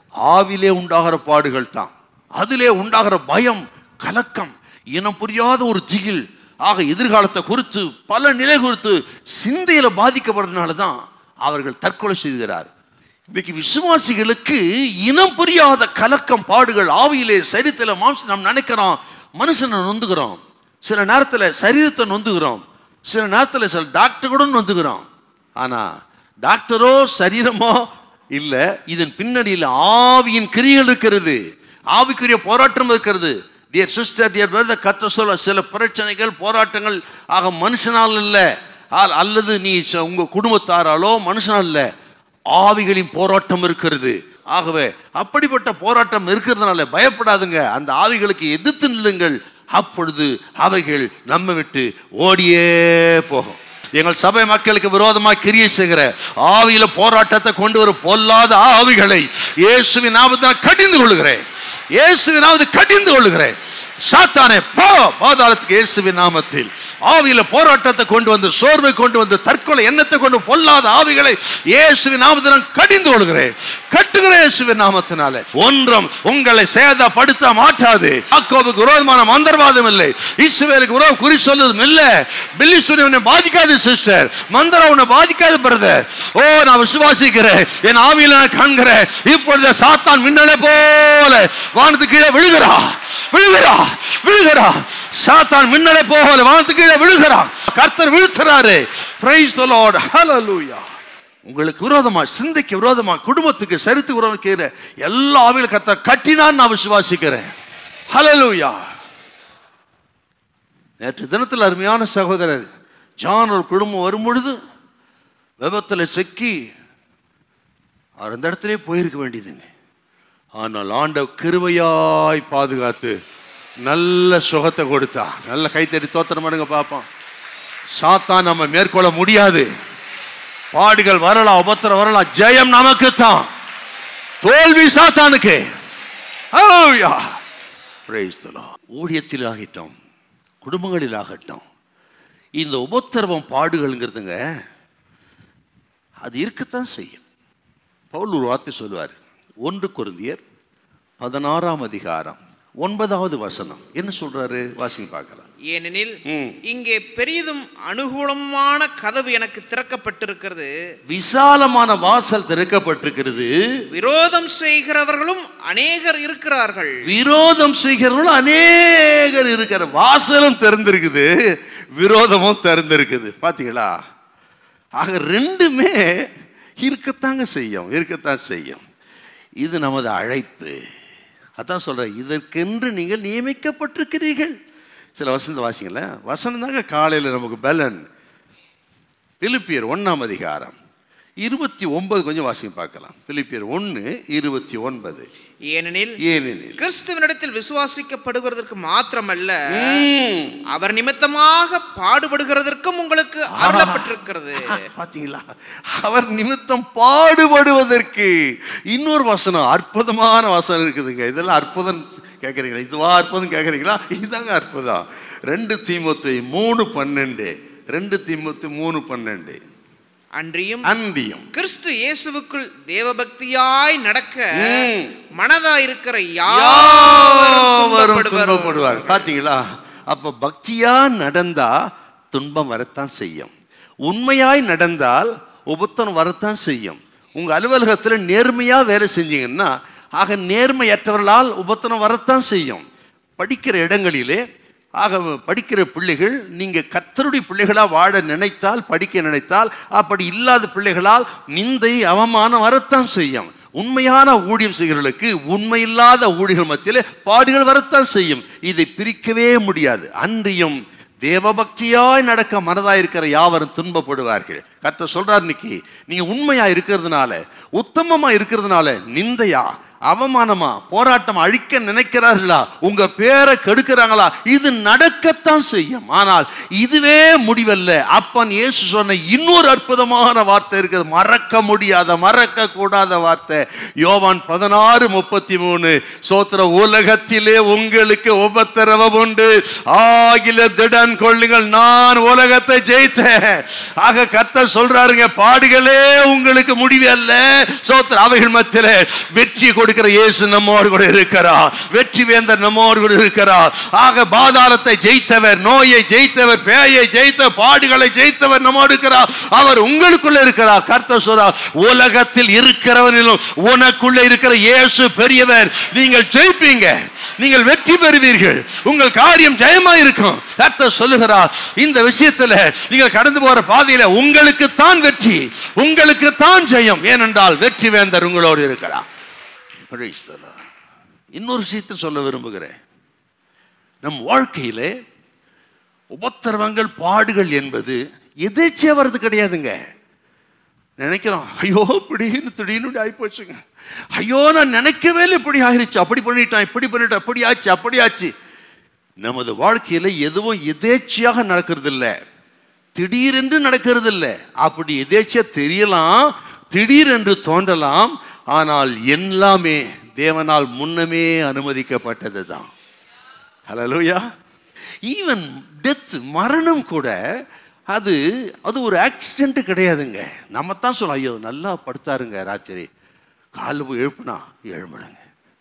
ஆவிலே உண்டாகிற பாடுகள் தான் அதிலே உண்டாகிற பயம் கலக்கம் இனம் புரியாத ஒரு திகில் ஆக எதிர்காலத்தை குறித்து பல நிலை குறித்து சிந்தையில பாதிக்கப்படுறதுனால தான் அவர்கள் தற்கொலை செய்கிறார் இன்னைக்கு விசுவாசிகளுக்கு இனம் புரியாத கலக்கம் பாடுகள் ஆவியிலே சரீரத்தில் மாம்சம் நாம் நினைக்கிறோம் மனுஷனை நொந்துகிறோம் சில நேரத்தில் சரீரத்தை நொந்துகிறோம் சில நேரத்தில் சில டாக்டர் கூட நொந்துகிறோம் ஆனா டாக்டரோ சரீரமோ இல்லை இதன் பின்னணியில் ஆவியின் கிரிகள் இருக்கிறது ஆவிக்குரிய போராட்டம் இருக்கிறது டியர் சிஸ்டர் டியர் பிரதர் கத்த சொல்ல சில பிரச்சனைகள் போராட்டங்கள் ஆக மனுஷனால் இல்லை ஆ- அல்லது நீ ச- உங்க குடும்பத்தாராலோ மனுஷனால் இல்லை ஆவிகளின் போராட்டம் இருக்கிறது ஆகவே அப்படிப்பட்ட போராட்டம் இருக்கிறதுனால பயப்படாதுங்க அந்த ஆவிகளுக்கு எதிர்த்து நில்லுங்கள் அப்பொழுது அவைகள் நம்ம விட்டு ஓடியே போகும் எங்கள் சபை மக்களுக்கு விரோதமாக கிரியை செய்கிற ஆவியில போராட்டத்தை கொண்டு வரும் பொல்லாத ஆவிகளை இயேசுவின் நாமத்தில் கடிந்து கொள்கிறேன் இயேசுவின் நாமத்தில் கடிந்து கொள்கிறேன் சாத்தானே போ பாதாளத்துக்கு இயேசுவின் நாமத்தில் ஆவியில போராட்டத்தை கொண்டு வந்து சோர்வை கொண்டு வந்து தற்கொலை எண்ணத்தை கொண்டு பொல்லாத ஆவிகளை இயேசுவின் நாமத்தில் நான் கடிந்து கொள்கிறேன் கட்டுகிற இயேசுவின் நாமத்தினாலே ஒன்றும் உங்களை சேதப்படுத்த மாட்டாது யாக்கோபுக்கு விரோதமான மந்திரவாதம் இல்லை இஸ்ரவேலுக்கு விரோதம் குறி சொல்லுவதும் இல்லை பில்லி சொல்லி உன்னை பாதிக்காது சிஸ்டர் மந்திரம் உன்னை பாதிக்காது பிரதர் ஓ நான் விசுவாசிக்கிறேன் என் ஆவியில நான் காண்கிறேன் இப்பொழுது சாத்தான் மின்னலை போல வானத்துக்கு கீழே விழுகிறா விழுகிறா விழுகிறா சாத்தான் மின்னலை போல வானத்துக்கு கீழே விழுகிறா கர்த்தர் வீழ்த்துறாரு பிரைஸ் தி லார்ட் ஹalleluya உங்களுக்கு விரோதமா சிந்தைக்கு விரோதமா குடும்பத்துக்கு சரித்து விரோதம் எல்லா ஆவியில கர்த்தர் கட்டினான் நான் விசுவாசிக்கிறேன் ஹalleluya நேற்று தினத்தில் அருமையான சகோதரர் ஜான் ஒரு குடும்பம் வரும் பொழுது விபத்தில் சிக்கி அவர் அந்த இடத்திலே போயிருக்க வேண்டியதுங்க ஆனால் ஆண்ட கிருபையாய் பாதுகாத்து நல்ல சுகத்தை கொடுத்தா நல்ல கைத்தறி தோத்திரம் பண்ணுங்க பார்ப்போம் சாத்தான் நம்ம மேற்கொள்ள முடியாது பாடுகள் வரலாம் உபத்திரம் வரலாம் ஜெயம் நமக்கு தான் தோல்வி சாத்தானுக்கு Hallelujah. Praise the Lord. ஊழியத்தில் ஆகிட்டோம் குடும்பங்களில் ஆகட்டும் இந்த உபத்திரவம் பாடுகள்ங்கிறதுங்க அது இருக்கத்தான் செய்யும் பவுல் ஒரு வார்த்தை சொல்லுவார் ஒன்று குருந்தியர் பதினாறாம் அதிகாரம் ஒன்பதாவது வசனம் என்ன சொல்றாரு வாசிங்க பார்க்கலாம் ஏனெனில் ம். இங்கே பெரிதும் அனுகூலமான கதவு எனக்கு திறக்கப்பட்டிருக்கிறது விசாலமான வாசல் திறக்கப்பட்டிருக்கிறது விரோதம் செய்கிறவர்களும் அநேகர் இருக்கிறார்கள் விரோதம் செய்கிறவர்கள் அநேகர் இருக்கிற வாசலும் திறந்திருக்குது விரோதமும் திறந்திருக்குது பாத்தீங்களா ஆக ரெண்டுமே இருக்கத்தாங்க செய்யும் இருக்கத்தான் செய்யும் இது நமது அழைப்பு அதான் சொல்றேன் இதற்கென்று நீங்கள் நியமிக்கப்பட்டிருக்கிறீர்கள் சில வசந்த வாசிங்கள வசனம் தாங்க காலையில் நமக்கு பலன் பிலிப்பியர் ஒண்ணாம் அதிகாரம் இருபத்தி ஒன்பது கொஞ்சம் வாசிங்க பார்க்கலாம் பிலிப்பியர் ஒன்று இருபத்தி ஒன்பது ஏனெனில் ஏனெனில் கிறிஸ்துவனிடத்தில் விசுவாசிக்கப்படுகிறதற்கு மாத்திரமல்ல ம். அவர் நிமித்தமாக பாடுபடுகிறதற்கும் உங்களுக்கு அருளப்பட்டிருக்கிறது பாத்தீங்களா அவர் நிமித்தம் பாடுபடுவதற்கு இன்னொரு வசனம் அற்புதமான வசனம் இருக்குதுங்க இதெல்லாம் அற்புதம் கேட்குறீங்களா இதுவா அற்புதம் கேட்குறீங்களா இதுதாங்க அற்புதம் ரெண்டு தீமத்தை மூணு பன்னெண்டு ரெண்டு தீமத்து மூணு பன்னெண்டு அன்றியும் அன்றியும் கிறிஸ்து இயேசுவுக்குள் தேவபக்தியாய் நடக்க ம். மனதாயிருக்கிற யாவரும் யாவரும் துன்பப்படுவார் பாத்தீங்களா அப்ப பக்தியா நடந்தா துன்பம் வரத்தான் செய்யும் உண்மையாய் நடந்தால் உபத்தம் வரத்தான் செய்யும் உங்க அலுவலகத்துல நேர்மையா வேலை செஞ்சீங்கன்னா ஆக நேர்மையற்றவர்களால் உபத்தனம் வரத்தான் செய்யும் படிக்கிற இடங்களிலே ஆக படிக்கிற பிள்ளைகள் நீங்க கர்த்தருடைய பிள்ளைகளா வாழ நினைத்தால் படிக்க நினைத்தால் அப்படி இல்லாத பிள்ளைகளால் நிந்தை அவமானம் வரத்தான் செய்யும் உண்மையான ஊழியம் செய்கிறவர்களுக்கு உண்மையில்லாத ஊழியர்கள் மத்தியிலே பாடுகள் வரத்தான் செய்யும் இதை பிரிக்கவே முடியாது அன்றியும் தேவபக்தியாய் நடக்க மனதாய் இருக்கிற யாவரும் துன்பப்படுவார்கள் கர்த்தர் சொல்றார் இன்னைக்கு நீங்க உண்மையா இருக்கிறதுனால உத்தமமா இருக்கிறதுனால நிந்தையா அவமானமா போராட்டம் அழிக்க நினைக்கிறார்களா உங்க பேரை கெடுக்கிறாங்களா இது நடக்கத்தான் செய்யும் ஆனால் இதுவே முடிவல்ல அப்பன் இயேசு சொன்ன இன்னொரு அற்புதமான வார்த்தை இருக்குது மறக்க முடியாத மறக்க கூடாத வார்த்தை யோவான் பதினாறு முப்பத்தி மூணு சோத்திர உலகத்திலே உங்களுக்கு உபத்திரவம் உண்டு ஆகில திடன் கொள்ளுங்கள் நான் உலகத்தை ஜெயித்தேன் ஆக கர்த்தர் சொல்றாருங்க பாடுகளே உங்களுக்கு முடிவு அல்ல சோத்திர அவைகள் மத்தியிலே வெற்றி கொடுக்கிற இயேசு நம்மோடு கூட இருக்கிறார் வெற்றி வேந்தர் நம்மோடு கூட இருக்கிறார் ஆக பாதாளத்தை ஜெயித்தவர் நோயை ஜெயித்தவர் பேயை ஜெயித்த பாடுகளை ஜெயித்தவர் நம்மோடு இருக்கிறார் அவர் உங்களுக்குள்ள இருக்கிறார் கர்த்தர் சொல்றார் உலகத்தில் இருக்கிறவனிலும் உனக்குள்ள இருக்கிற இயேசு பெரியவர் நீங்கள் ஜெயிப்பீங்க நீங்கள் வெற்றி பெறுவீர்கள் உங்கள் காரியம் ஜெயமா இருக்கும் கர்த்தர் சொல்லுகிறார் இந்த விஷயத்துல நீங்கள் கடந்து போற பாதையில உங்களுக்கு தான் வெற்றி உங்களுக்கு தான் ஜெயம் ஏனென்றால் வெற்றி வேந்தர் உங்களோடு இருக்கிறார் Praise the Lord. இன்னொரு விஷயத்தை சொல்ல விரும்புகிறேன் நம் வாழ்க்கையிலே உபத்திரவங்கள் பாடுகள் என்பது எதேச்சியா வர்றது கிடையாதுங்க நினைக்கிறோம் ஐயோ இப்படின்னு திடீர்னு ஆகி போச்சுங்க ஐயோ நான் நினைக்கவே இல்லை இப்படி ஆயிருச்சு அப்படி பண்ணிட்டான் இப்படி பண்ணிட்டான் அப்படி ஆச்சு அப்படி ஆச்சு நமது வாழ்க்கையில எதுவும் எதேச்சியாக நடக்கிறது இல்ல திடீரென்று நடக்கிறது இல்ல அப்படி எதேச்சியா தெரியலாம் திடீரென்று தோன்றலாம் ஆனால் எல்லாமே தேவனால் முன்னமே அனுமதிக்கப்பட்டது தான் ஹலலூயா ஈவன் டெத் மரணம் கூட அது அது ஒரு ஆக்சிடென்ட் கிடையாதுங்க நம்ம தான் சொல்லலாம் ஐயோ நல்லா படுத்தாருங்க ராத்திரி காலில் போய் எழுப்புனா எழுமணுங்க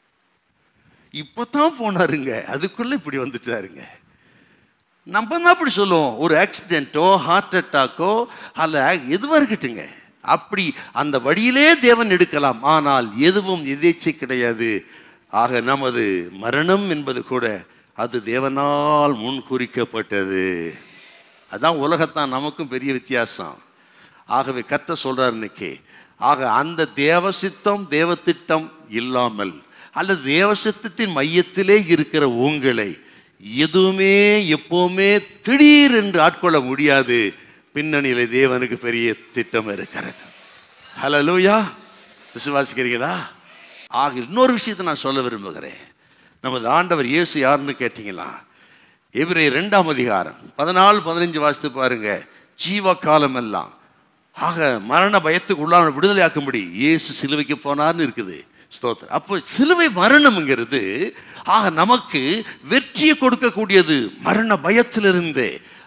இப்போதான் போனாருங்க அதுக்குள்ள இப்படி வந்துட்டாருங்க நம்ம தான் அப்படி சொல்லுவோம் ஒரு ஆக்சிடென்ட்டோ ஹார்ட் அட்டாக்கோ அல்ல எதுவாக இருக்கட்டுங்க அப்படி அந்த வழியிலே தேவன் எடுக்கலாம் ஆனால் எதுவும் எதேச்சை கிடையாது ஆக நமது மரணம் என்பது கூட அது தேவனால் முன் குறிக்கப்பட்டது அதான் உலகத்தான் நமக்கும் பெரிய வித்தியாசம் ஆகவே கத்த சொல்றார் இன்னைக்கு ஆக அந்த தேவ சித்தம் தேவ திட்டம் இல்லாமல் அல்லது தேவ சித்தத்தின் மையத்திலே இருக்கிற உங்களை எதுவுமே எப்பவுமே திடீர் என்று ஆட்கொள்ள முடியாது பின்னணியில தேவனுக்கு பெரிய திட்டம் இருக்கிறது ஹலலூயா விசுவாசிக்கிறீங்களா ஆக இன்னொரு விஷயத்தை நான் சொல்ல விரும்புகிறேன் நமது ஆண்டவர் இயேசு யாருன்னு கேட்டீங்களா எவரே ரெண்டாம் அதிகாரம் பதினாலு பதினஞ்சு வாசித்து பாருங்க ஜீவ காலம் எல்லாம் ஆக மரண பயத்துக்கு உள்ளான விடுதலையாக்கும்படி இயேசு சிலுவைக்கு போனார்னு இருக்குது ஸ்தோத்திரம் அப்போ சிலுவை மரணம்ங்கிறது ஆக நமக்கு வெற்றியை கொடுக்கக்கூடியது மரண பயத்திலிருந்து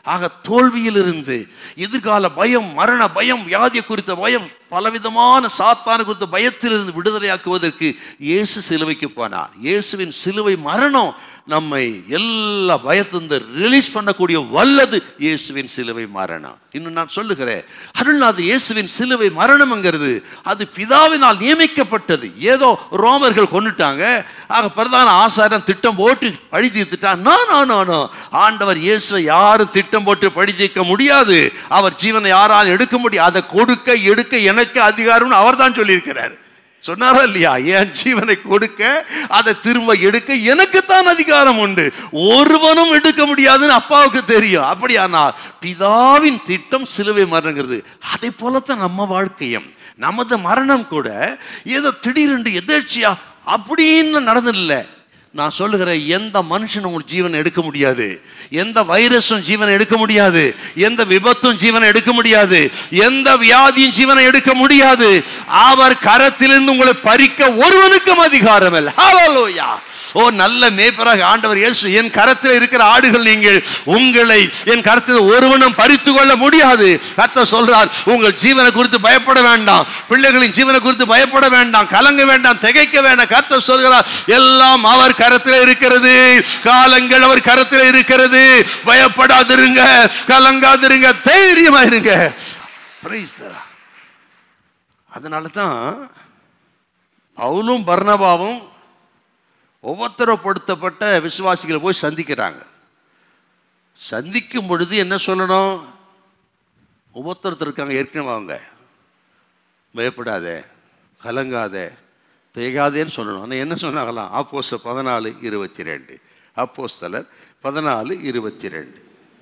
ஆக தோல்வியிலிருந்து எதிர்கால பயம் மரண பயம் வியாதியை குறித்த பயம் பலவிதமான சாத்தான குறித்த பயத்திலிருந்து விடுதலையாக்குவதற்கு இயேசு சிலுவைக்கு போனார் இயேசுவின் சிலுவை மரணம் நம்மை எல்லா பயத்திலிருந்து ரிலீஸ் பண்ணக்கூடிய வல்லது இயேசுவின் சிலுவை மரணம் இன்னும் நான் சொல்லுகிறேன் அருள்நாத இயேசுவின் சிலுவை மரணம்ங்கிறது அது பிதாவினால் நியமிக்கப்பட்டது ஏதோ ரோமர்கள் கொண்டுட்டாங்க ஆக பிரதான ஆசாரம் திட்டம் போட்டு பழி தீர்த்துட்டான் நோ நோ நோ நோ ஆண்டவர் இயேசுவை யாரும் திட்டம் போட்டு பழி தீர்க்க முடியாது அவர் ஜீவனை யாரால் எடுக்க முடியாது அதை கொடுக்க எடுக்க எனக்கு அதிகாரம்னு அவர் தான் சொல்லியிருக்கிறார் சொன்னாரா இல்லையா என் ஜீவனை கொடுக்க அதை திரும்ப எடுக்க எனக்குத்தான் அதிகாரம் உண்டு ஒருவனும் எடுக்க முடியாதுன்னு அப்பாவுக்கு தெரியும் அப்படியானால் பிதாவின் திட்டம் சிலுவை மரணங்கிறது அதை போலத்தான் நம்ம வாழ்க்கையும் நமது மரணம் கூட ஏதோ திடீரென்று எதேர்ச்சியா அப்படின்னு நடந்ததில்லை நான் சொல்லுகிறேன் எந்த மனுஷனும் உங்கள் ஜீவனை எடுக்க முடியாது எந்த வைரஸும் ஜீவனை எடுக்க முடியாது எந்த விபத்தும் ஜீவனை எடுக்க முடியாது எந்த வியாதியும் ஜீவனை எடுக்க முடியாது அவர் கரத்திலிருந்து உங்களை பறிக்க ஒருவனுக்கும் அதிகாரம் இல்லை ஹalleluya ஓ நல்ல மேய்ப்பராக ஆண்டவர் இயேசு என் கரத்தில் இருக்கிற ஆடுகள் நீங்கள் உங்களை என் கரத்தில் ஒருவனும் பறித்து கொள்ள முடியாது கர்த்தர் சொல்றார் உங்கள் ஜீவனை குறித்து பயப்பட வேண்டாம் பிள்ளைகளின் ஜீவனை குறித்து பயப்பட வேண்டாம் கலங்க வேண்டாம் திகைக்க வேண்டாம் கர்த்தர் சொல்கிறார் எல்லாம் அவர் கரத்தில் இருக்கிறது காலங்கள் அவர் கரத்தில் இருக்கிறது பயப்படாதிருங்க கலங்காதிருங்க தைரியமா இருங்க Praise the Lord. அதனால தான் பவுலும் பர்னபாவும் உபத்திரப்படுத்தப்பட்ட விசுவாசிகளை போய் சந்திக்கிறாங்க சந்திக்கும் பொழுது என்ன சொல்லணும் உபத்திரத்தில் இருக்காங்க ஏற்கனவே அவங்க பயப்படாதே கலங்காதே தேகாதேன்னு சொல்லணும் ஆனால் என்ன சொன்னாங்களாம் ஆப்போஸ்த பதினாலு இருபத்தி ரெண்டு அப்போஸ்தலர் பதினாலு இருபத்தி ரெண்டு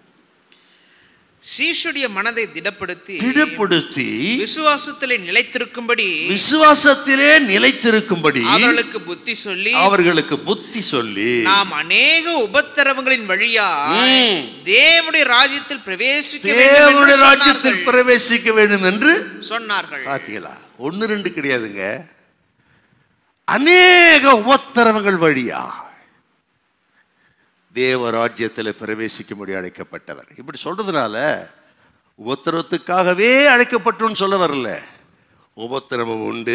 சீஷுடைய மனதை திடப்படுத்தி திடப்படுத்தி விசுவாசத்திலே நிலைத்திருக்கும்படி விசுவாசத்திலே நிலைத்திருக்கும்படி அவர்களுக்கு புத்தி சொல்லி அவர்களுக்கு புத்தி சொல்லி நாம் அநேக உபத்திரவங்களின் வழியாய் ம். தேவனுடைய ராஜ்யத்தில் பிரவேசிக்க வேண்டும் தேவனுடைய என்று ராஜ்யத்தில் சொன்னார்கள். பிரவேசிக்க வேண்டும் என்று சொன்னார்கள் பார்த்தீங்களா ஒன்று ரெண்டு கிடையாதுங்க அநேக உபத்திரவங்கள் வழியா தேவ ராஜ்யத்தில் பிரவேசிக்கும்படி அழைக்கப்பட்டவர் இப்படி சொல்றதுனால உபத்திரவத்துக்காகவே அழைக்கப்பட்டோன்னு சொல்ல வரல உபத்திரவம் உண்டு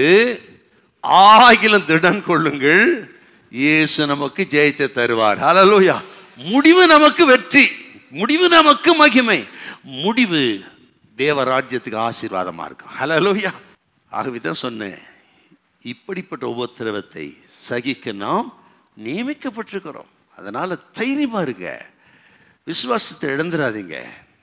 ஆகிலும் திடன் கொள்ளுங்கள் இயேசு நமக்கு ஜெயத்தை தருவார் ஹalleluya முடிவு நமக்கு வெற்றி முடிவு நமக்கு மகிமை முடிவு தேவ ராஜ்யத்துக்கு ஆசீர்வாதமா இருக்கும் ஹalleluya ஆகவே தான் சொன்னேன் இப்படிப்பட்ட உபத்திரவத்தை சகிக்க நாம் நியமிக்கப்பட்டிருக்கிறோம் அதனால தைரியமா இருங்க விசுவாசத்தை இழந்துடாதீங்க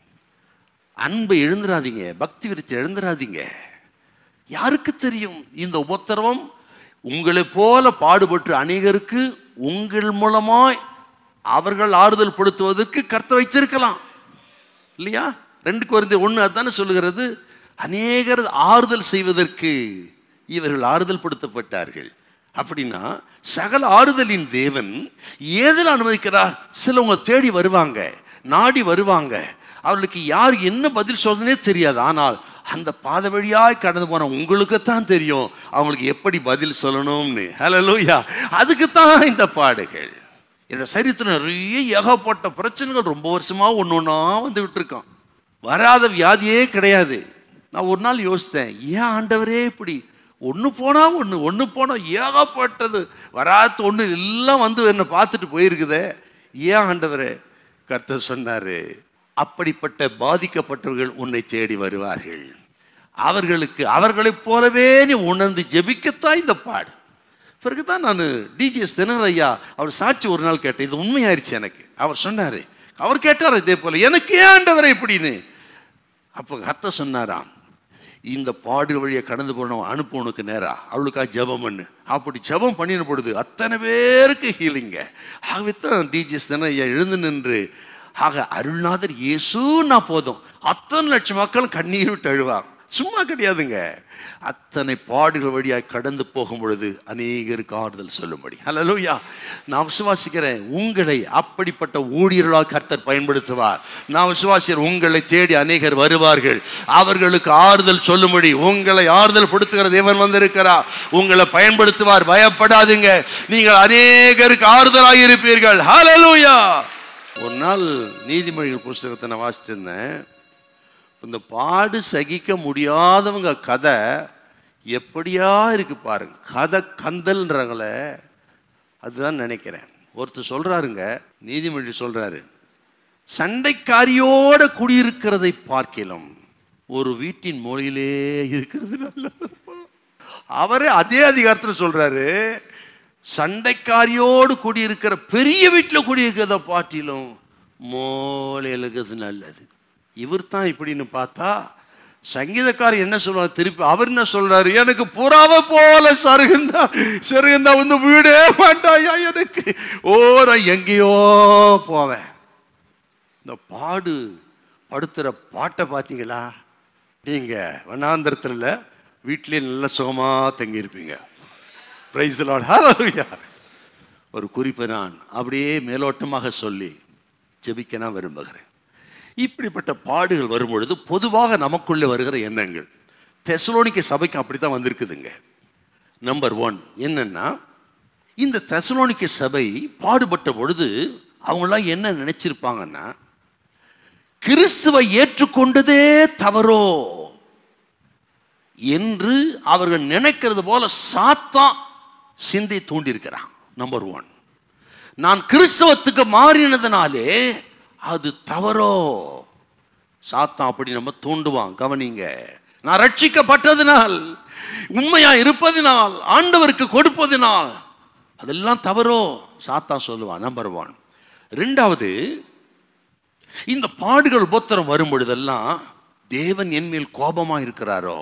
அன்பை எழுந்துடாதீங்க பக்தி விருத்தி எழுந்துடாதீங்க யாருக்கு தெரியும் இந்த உபத்திரவம் உங்களை போல பாடுபட்டு அநேகருக்கு உங்கள் மூலமாய் அவர்கள் ஆறுதல் படுத்துவதற்கு கர்த்தர் வைத்திருக்கலாம் இல்லையா ரெண்டு குறைந்த ஒன்று அதுதானே சொல்லுகிறது அநேகர் ஆறுதல் செய்வதற்கு இவர்கள் ஆறுதல் படுத்தப்பட்டார்கள் அப்படின்னா சகல ஆறுதலின் தேவன் ஏதில் அனுமதிக்கிறார் சிலவங்க தேடி வருவாங்க நாடி வருவாங்க அவர்களுக்கு யார் என்ன பதில் சொல்றதுனே தெரியாது ஆனால் அந்த பாதை வழியாய் கடந்து போன உங்களுக்கு தான் தெரியும் அவங்களுக்கு எப்படி பதில் சொல்லணும்னு ஹalleluya அதுக்கு தான் இந்த பாடுகள் என்னோட சரித்திரம் நிறைய ஏகப்பட்ட பிரச்சனைகள் ரொம்ப வருஷமா ஒன்று ஒன்றா வந்துகிட்டு இருக்கோம் வராத வியாதியே கிடையாது நான் ஒரு நாள் யோசித்தேன் ஏன் ஆண்டவரே இப்படி ஒன்று போனால் ஒன்று ஒன்று போனால் ஏகப்பட்டது வராத ஒன்று எல்லாம் வந்து என்னை பார்த்துட்டு போயிருக்குதே ஏன் ஆண்டவரே கர்த்தர் சொன்னார் அப்படிப்பட்ட பாதிக்கப்பட்டவர்கள் உன்னை தேடி வருவார்கள் அவர்களுக்கு அவர்களைப் போலவே நீ உணர்ந்து ஜெபிக்கத்தான் இந்த பாடு பிறகு தான் நான் டிஜிஎஸ் தினகர் ஐயா அவர் சாட்சி ஒரு நாள் கேட்டேன் இது உண்மையாயிருச்சு எனக்கு அவர் சொன்னார் அவர் கேட்டார் இதே போல எனக்கு ஏன் ஆண்டவரை இப்படின்னு அப்போ கர்த்தர் சொன்னாராம் இந்த பாடு வழியை கடந்து போனவன் அனுப்பு உனக்கு நேரா அவளுக்காக ஜெபம் பண்ணு அப்படி ஜெபம் பண்ணின பொழுது அத்தனை பேருக்கு ஹீலிங்க ஆகவே தான் டிஜிஎஸ் தினம் ஐயா எழுந்து நின்று ஆக அருள்நாதர் இயேசுன்னா போதும் அத்தனை லட்சம் மக்களும் கண்ணீர் விட்டு அழுவாங்க சும்மா கிடையாதுங்க அத்தனை பாடுகள் வழியாய் கடந்து போகும் பொழுது அநேகருக்கு ஆறுதல் சொல்லும்படி ஹalleluya நான் விசுவாசிக்கிறேன் உங்களை அப்படிப்பட்ட ஊழியர்களாக கர்த்தர் பயன்படுத்துவார் நான் விசுவாசிக்கிறேன் உங்களை தேடி அநேகர் வருவார்கள் அவர்களுக்கு ஆறுதல் சொல்லும்படி உங்களை ஆறுதல் படுத்துகிற தேவன் வந்திருக்கிறார் உங்களை பயன்படுத்துவார் பயப்படாதீங்க நீங்கள் அநேகருக்கு ஆறுதலாக இருப்பீர்கள் ஹalleluya ஒரு நாள் நீதிமொழிகள் புஸ்தகத்தை நான் வாசிட்டு இருந்தேன் இந்த பாடு சகிக்க முடியாதவங்க கதை எப்படியா இருக்கு பாருங்க கதை கந்தல்ன்றாங்களே அதுதான் நினைக்கிறேன் ஒருத்தர் சொல்றாருங்க நீதிமொழி சொல்றாரு சண்டைக்காரியோட குடியிருக்கிறதை பார்க்கலாம் ஒரு வீட்டின் மொழியிலே இருக்கிறது நல்லதப்பா அவரே அதே அதிகாரத்தில் சொல்றாரு சண்டைக்காரியோடு குடியிருக்கிற பெரிய வீட்டில் குடியிருக்கிறத பாட்டிலும் மோளையில் இருக்கிறது நல்லது இவர் தான் இப்படின்னு பார்த்தா சங்கீதக்காரர் என்ன சொல்றாரு திருப்பி அவர் என்ன சொல்றாரு எனக்கு புறாவை போல சருகுந்தா சருகுந்தா வந்து வீடே மாட்டாயா எனக்கு ஓ நான் எங்கேயோ போவேன் இந்த பாடு படுத்துற பாட்டை பார்த்தீங்களா நீங்க வண்ணாந்திரத்தில் வீட்டிலே நல்ல சுகமா தங்கியிருப்பீங்க பிரைஸ் லார்ட் ஹalleluya ஒரு குறிப்பை நான் அப்படியே மேலோட்டமாக சொல்லி ஜெபிக்க நான் விரும்புகிறேன் இப்படிப்பட்ட பாடுகள் வரும்பொழுது பொதுவாக நமக்குள்ளே வருகிற எண்ணங்கள் தெசலோனிக்க சபைக்கு அப்படித்தான் வந்திருக்குதுங்க நம்பர் ஒன் என்னன்னா இந்த தெசலோனிக்க சபை பாடுபட்ட பொழுது அவங்களாம் என்ன நினைச்சிருப்பாங்கன்னா கிறிஸ்துவை ஏற்றுக்கொண்டதே தவறோ என்று அவர்கள் நினைக்கிறது போல சாத்தான் சிந்தை தூண்டியிருக்கிறான் நம்பர் ஒன் நான் கிறிஸ்தவத்துக்கு மாறினதுனாலே அது தவறோ சாத்தான் அப்படி நம்ம தூண்டுவான் கவனிங்க நான் ரட்சிக்கப்பட்டதினால் உண்மையா இருப்பதினால் ஆண்டவருக்கு கொடுப்பதினால் அதெல்லாம் தவறோ சாத்தான் சொல்லுவான் நம்பர் ஒன் ரெண்டாவது இந்த பாடுகள் உபத்திரம் வரும் பொழுதெல்லாம் தேவன் என் மேல் கோபமா இருக்கிறாரோ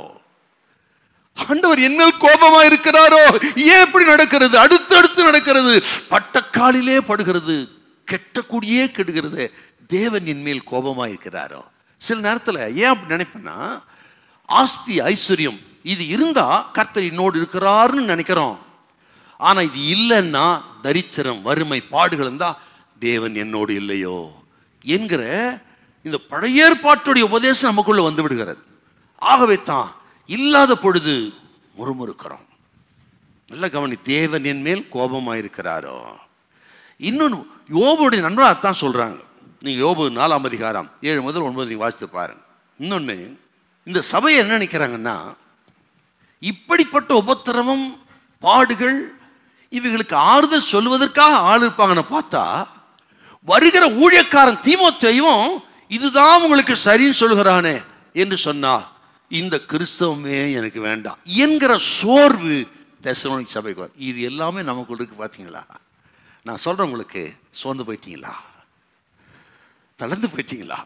ஆண்டவர் என்ன கோபமா இருக்கிறாரோ ஏன் இப்படி நடக்கிறது அடுத்தடுத்து நடக்கிறது பட்டக்காலிலே படுகிறது கெட்டக்கூடியே கெடுகிறது தேவன் என் மேல் கோபமா இருக்கிறாரோ சில நேரத்தில் ஏன் அப்படி நினைப்பேன்னா ஆஸ்தி ஐஸ்வர்யம் இது இருந்தா கர்த்தர் என்னோடு இருக்கிறாருன்னு நினைக்கிறோம் ஆனா இது இல்லைன்னா தரித்திரம் வறுமை பாடுகள் இருந்தா தேவன் என்னோடு இல்லையோ என்கிற இந்த பழைய ஏற்பாட்டுடைய உபதேசம் நமக்குள்ள வந்து விடுகிறது ஆகவே தான் இல்லாத பொழுது முறுமுறுக்கிறோம் நல்ல கவனி தேவன் என் மேல் கோபமாயிருக்கிறாரோ இன்னொன்று யோபுடைய நண்பர் அதான் சொல்றாங்க நீங்க யோபு நாலாம் அதிகாரம் ஏழு முதல் ஒன்பது நீங்க வாசித்து பாருங்க இன்னொன்று இந்த சபையை என்ன நினைக்கிறாங்கன்னா இப்படிப்பட்ட உபத்திரவம் பாடுகள் இவைகளுக்கு ஆறுதல் சொல்வதற்காக ஆள் இருப்பாங்கன்னு பார்த்தா வருகிற ஊழியக்காரன் தீமோத்தேயும் இதுதான் உங்களுக்கு சரின்னு சொல்லுகிறானே என்று சொன்னார் இந்த கிறிஸ்தவமே எனக்கு வேண்டாம் என்கிற சோர்வு தெசலோனிக் சபைக்கு வரும். இது எல்லாமே நமக்குள்ள இருக்கு பார்த்தீங்களா நான் சொல்றேன் உங்களுக்கு சோர்ந்து போயிட்டீங்களா தளர்ந்து போயிட்டீங்களா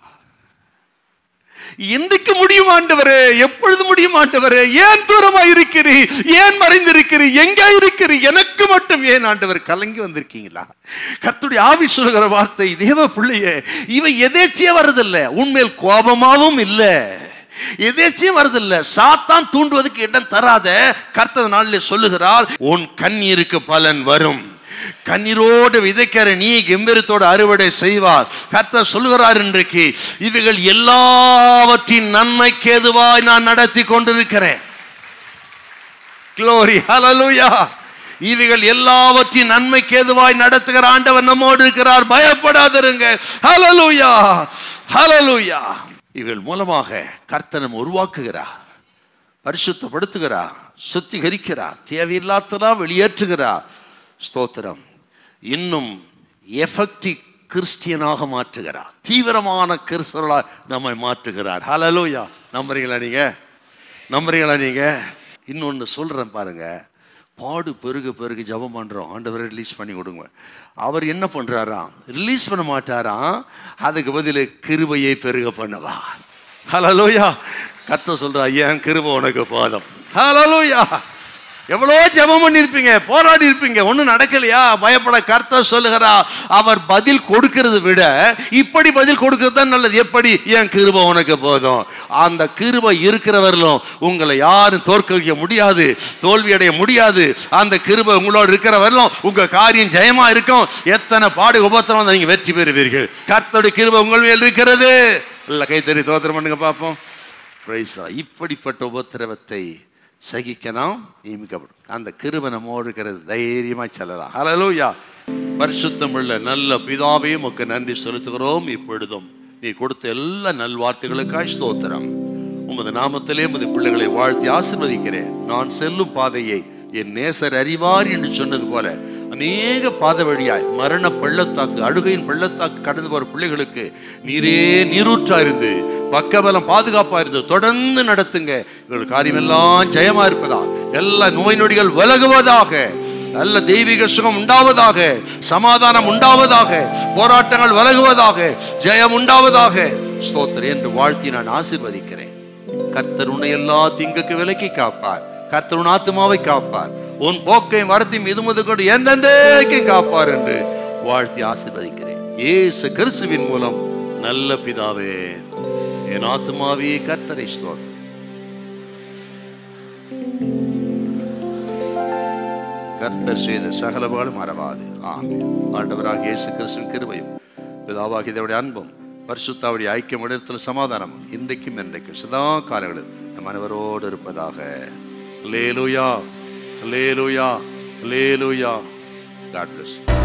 என்றைக்கு முடியும் ஆண்டவரே எப்பொழுது முடியும் ஆண்டவரே ஏன் தூரமா இருக்கிறீர் ஏன் மறைந்திருக்கிறீர் எங்க இருக்கிறீர் எனக்கு மட்டும் ஏன் ஆண்டவர் கலங்கி வந்திருக்கீங்களா கர்த்தருடைய ஆவி சொல்கிற வார்த்தை தேவ பிள்ளையே இவை எதேச்சியா வர்றதில்ல உண்மையில் கோபமாவும் இல்லை எதேச்சியும் வருதில்ல சாத்தான் தூண்டுவதற்கு இடம் தராத கர்த்தர் நாளில் சொல்லுகிறார் உன் கண்ணீருக்கு பலன் வரும் கண்ணீரோடு விதைக்கிற நீ கெம்பீரத்தோடு அறுவடை செய்வார் கர்த்தர் சொல்லுகிறார் இன்றைக்கு இவைகள் எல்லாவற்றின் நன்மைக்கு எதுவாய் நான் நடத்தி கொண்டிருக்கிறேன் க்ளோரி ஹalleluya இவைகள் எல்லாவற்றின் நன்மைக்கு எதுவாய் நடத்துகிற ஆண்டவர் நம்மோடு இருக்கிறார் பயப்படாதிருங்க ஹalleluya ஹalleluya இவள் மூலமாக கர்த்தனம் உருவாக்குகிறார் பரிசுத்தப்படுத்துகிறார் சுத்திகரிக்கிறார் தேவையில்லாததெல்லாம் வெளியேற்றுகிறார் ஸ்தோத்திரம் இன்னும் எஃபெக்டிவ் கிறிஸ்டியனாக மாற்றுகிறார் தீவிரமான கிறிஸ்தவர்களாக நம்மை மாற்றுகிறார் ஹalleluya நம்புறீங்களா நீங்க நம்புறீங்களா நீங்க இன்னொன்று சொல்றேன் பாருங்க பாடு பெருக பெருக ஜெபம் பண்றோம் ஆண்டவரை ரிலீஸ் பண்ணி கொடுங்க அவர் என்ன பண்றாராம் ரிலீஸ் பண்ண மாட்டாராம் அதுக்கு பதில் கிருபையை பெருக பண்ணவா ஹலலோயா கத்த சொல்றா ஏன் கிருபை உனக்கு பாதம் ஹலலோயா எவ்வளோ ஜெபம் பண்ணியிருப்பீங்க போராடி இருப்பீங்க ஒன்றும் நடக்கலையா பயப்பட கர்த்தர் சொல்லுகிறா அவர் பதில் கொடுக்கறதை விட இப்படி பதில் கொடுக்கறது தான் நல்லது எப்படி ஏன் கிருபை உனக்கு போதும் அந்த கிருபை இருக்கிறவர்களும் உங்களை யாரும் தோற்கடிக்க முடியாது தோல்வி அடைய முடியாது அந்த கிருபை உங்களோடு இருக்கிறவர்களும் உங்க காரியம் ஜெயமா இருக்கும் எத்தனை பாடு உபத்திரம் வந்தா நீங்க வெற்றி பெறுவீர்கள் கர்த்தருடைய கிருபை உங்கள் மேல் இருக்கிறது இல்லை கைத்தறி தோத்திரம் பண்ணுங்க பார்ப்போம் Praise the Lord. இப்படிப்பட்ட உபத்திரவத்தை சகிக்க நாம் நியமிக்கப்படும் அந்த கிருபை நம்மோடு இருக்கிறது தைரியமா செல்லலாம் ஹalleluya பரிசுத்தமுள்ள நல்ல பிதாவே உமக்கு நன்றி செலுத்துகிறோம் இப்பொழுதும் நீ கொடுத்த எல்லா நல்வார்த்தைகளுக்காய் ஸ்தோத்திரம் உமது நாமத்திலே உமது பிள்ளைகளை வாழ்த்தி ஆசிர்வதிக்கிறேன் நான் செல்லும் பாதையை என் நேசர் அறிவார் என்று சொன்னது போல அநேக பாதை வழியாய் மரண பள்ளத்தாக்கு அழுகையின் பள்ளத்தாக்கு கடந்து போற பிள்ளைகளுக்கு நீரே நீரூற்றா இருந்து பக்கபலம் பாதுகாப்பா இருந்து தொடர்ந்து நடத்துங்க இவர்கள் காரியமெல்லாம் ஜெயமா இருப்பதா எல்லா நோய் நொடிகள் விலகுவதாக நல்ல தெய்வீக சுகம் உண்டாவதாக சமாதானம் உண்டாவதாக போராட்டங்கள் விலகுவதாக ஜெயம் உண்டாவதாக ஸ்தோத்திரம் என்று வாழ்த்தி நான் ஆசீர்வதிக்கிறேன் கர்த்தர் உன்னை எல்லா தீங்குக்கு விலக்கி காப்பார் கர்த்தர் உன் ஆத்துமாவை காப்பார் உன் போக்கையும் வரத்தையும் இதுமுது கொண்டு எந்தெந்தைக்கு காப்பார் என்று வாழ்த்தி ஆசீர்வதிக்கிறேன் இயேசு கிறிஸ்துவின் மூலம் நல்ல பிதாவே என் ஆத்துமாவே கர்த்தரை ஸ்தோத்திரம் கர்த்தர் செய்த சகலபாலும் மறவாது ஆமென் ஆண்டவராக இயேசு கிறிஸ்துவின் கிருபையும் பிதாவாகிய தேவனுடைய அன்பும் பரிசுத்தாவுடைய ஐக்கியம் இடத்தில் சமாதானம் இன்றைக்கும் என்றைக்கும் சதா காலங்களில் நம் அனைவரோடு இருப்பதாக லேலுயா லேலுயா லேலுயா காட் பிளஸ்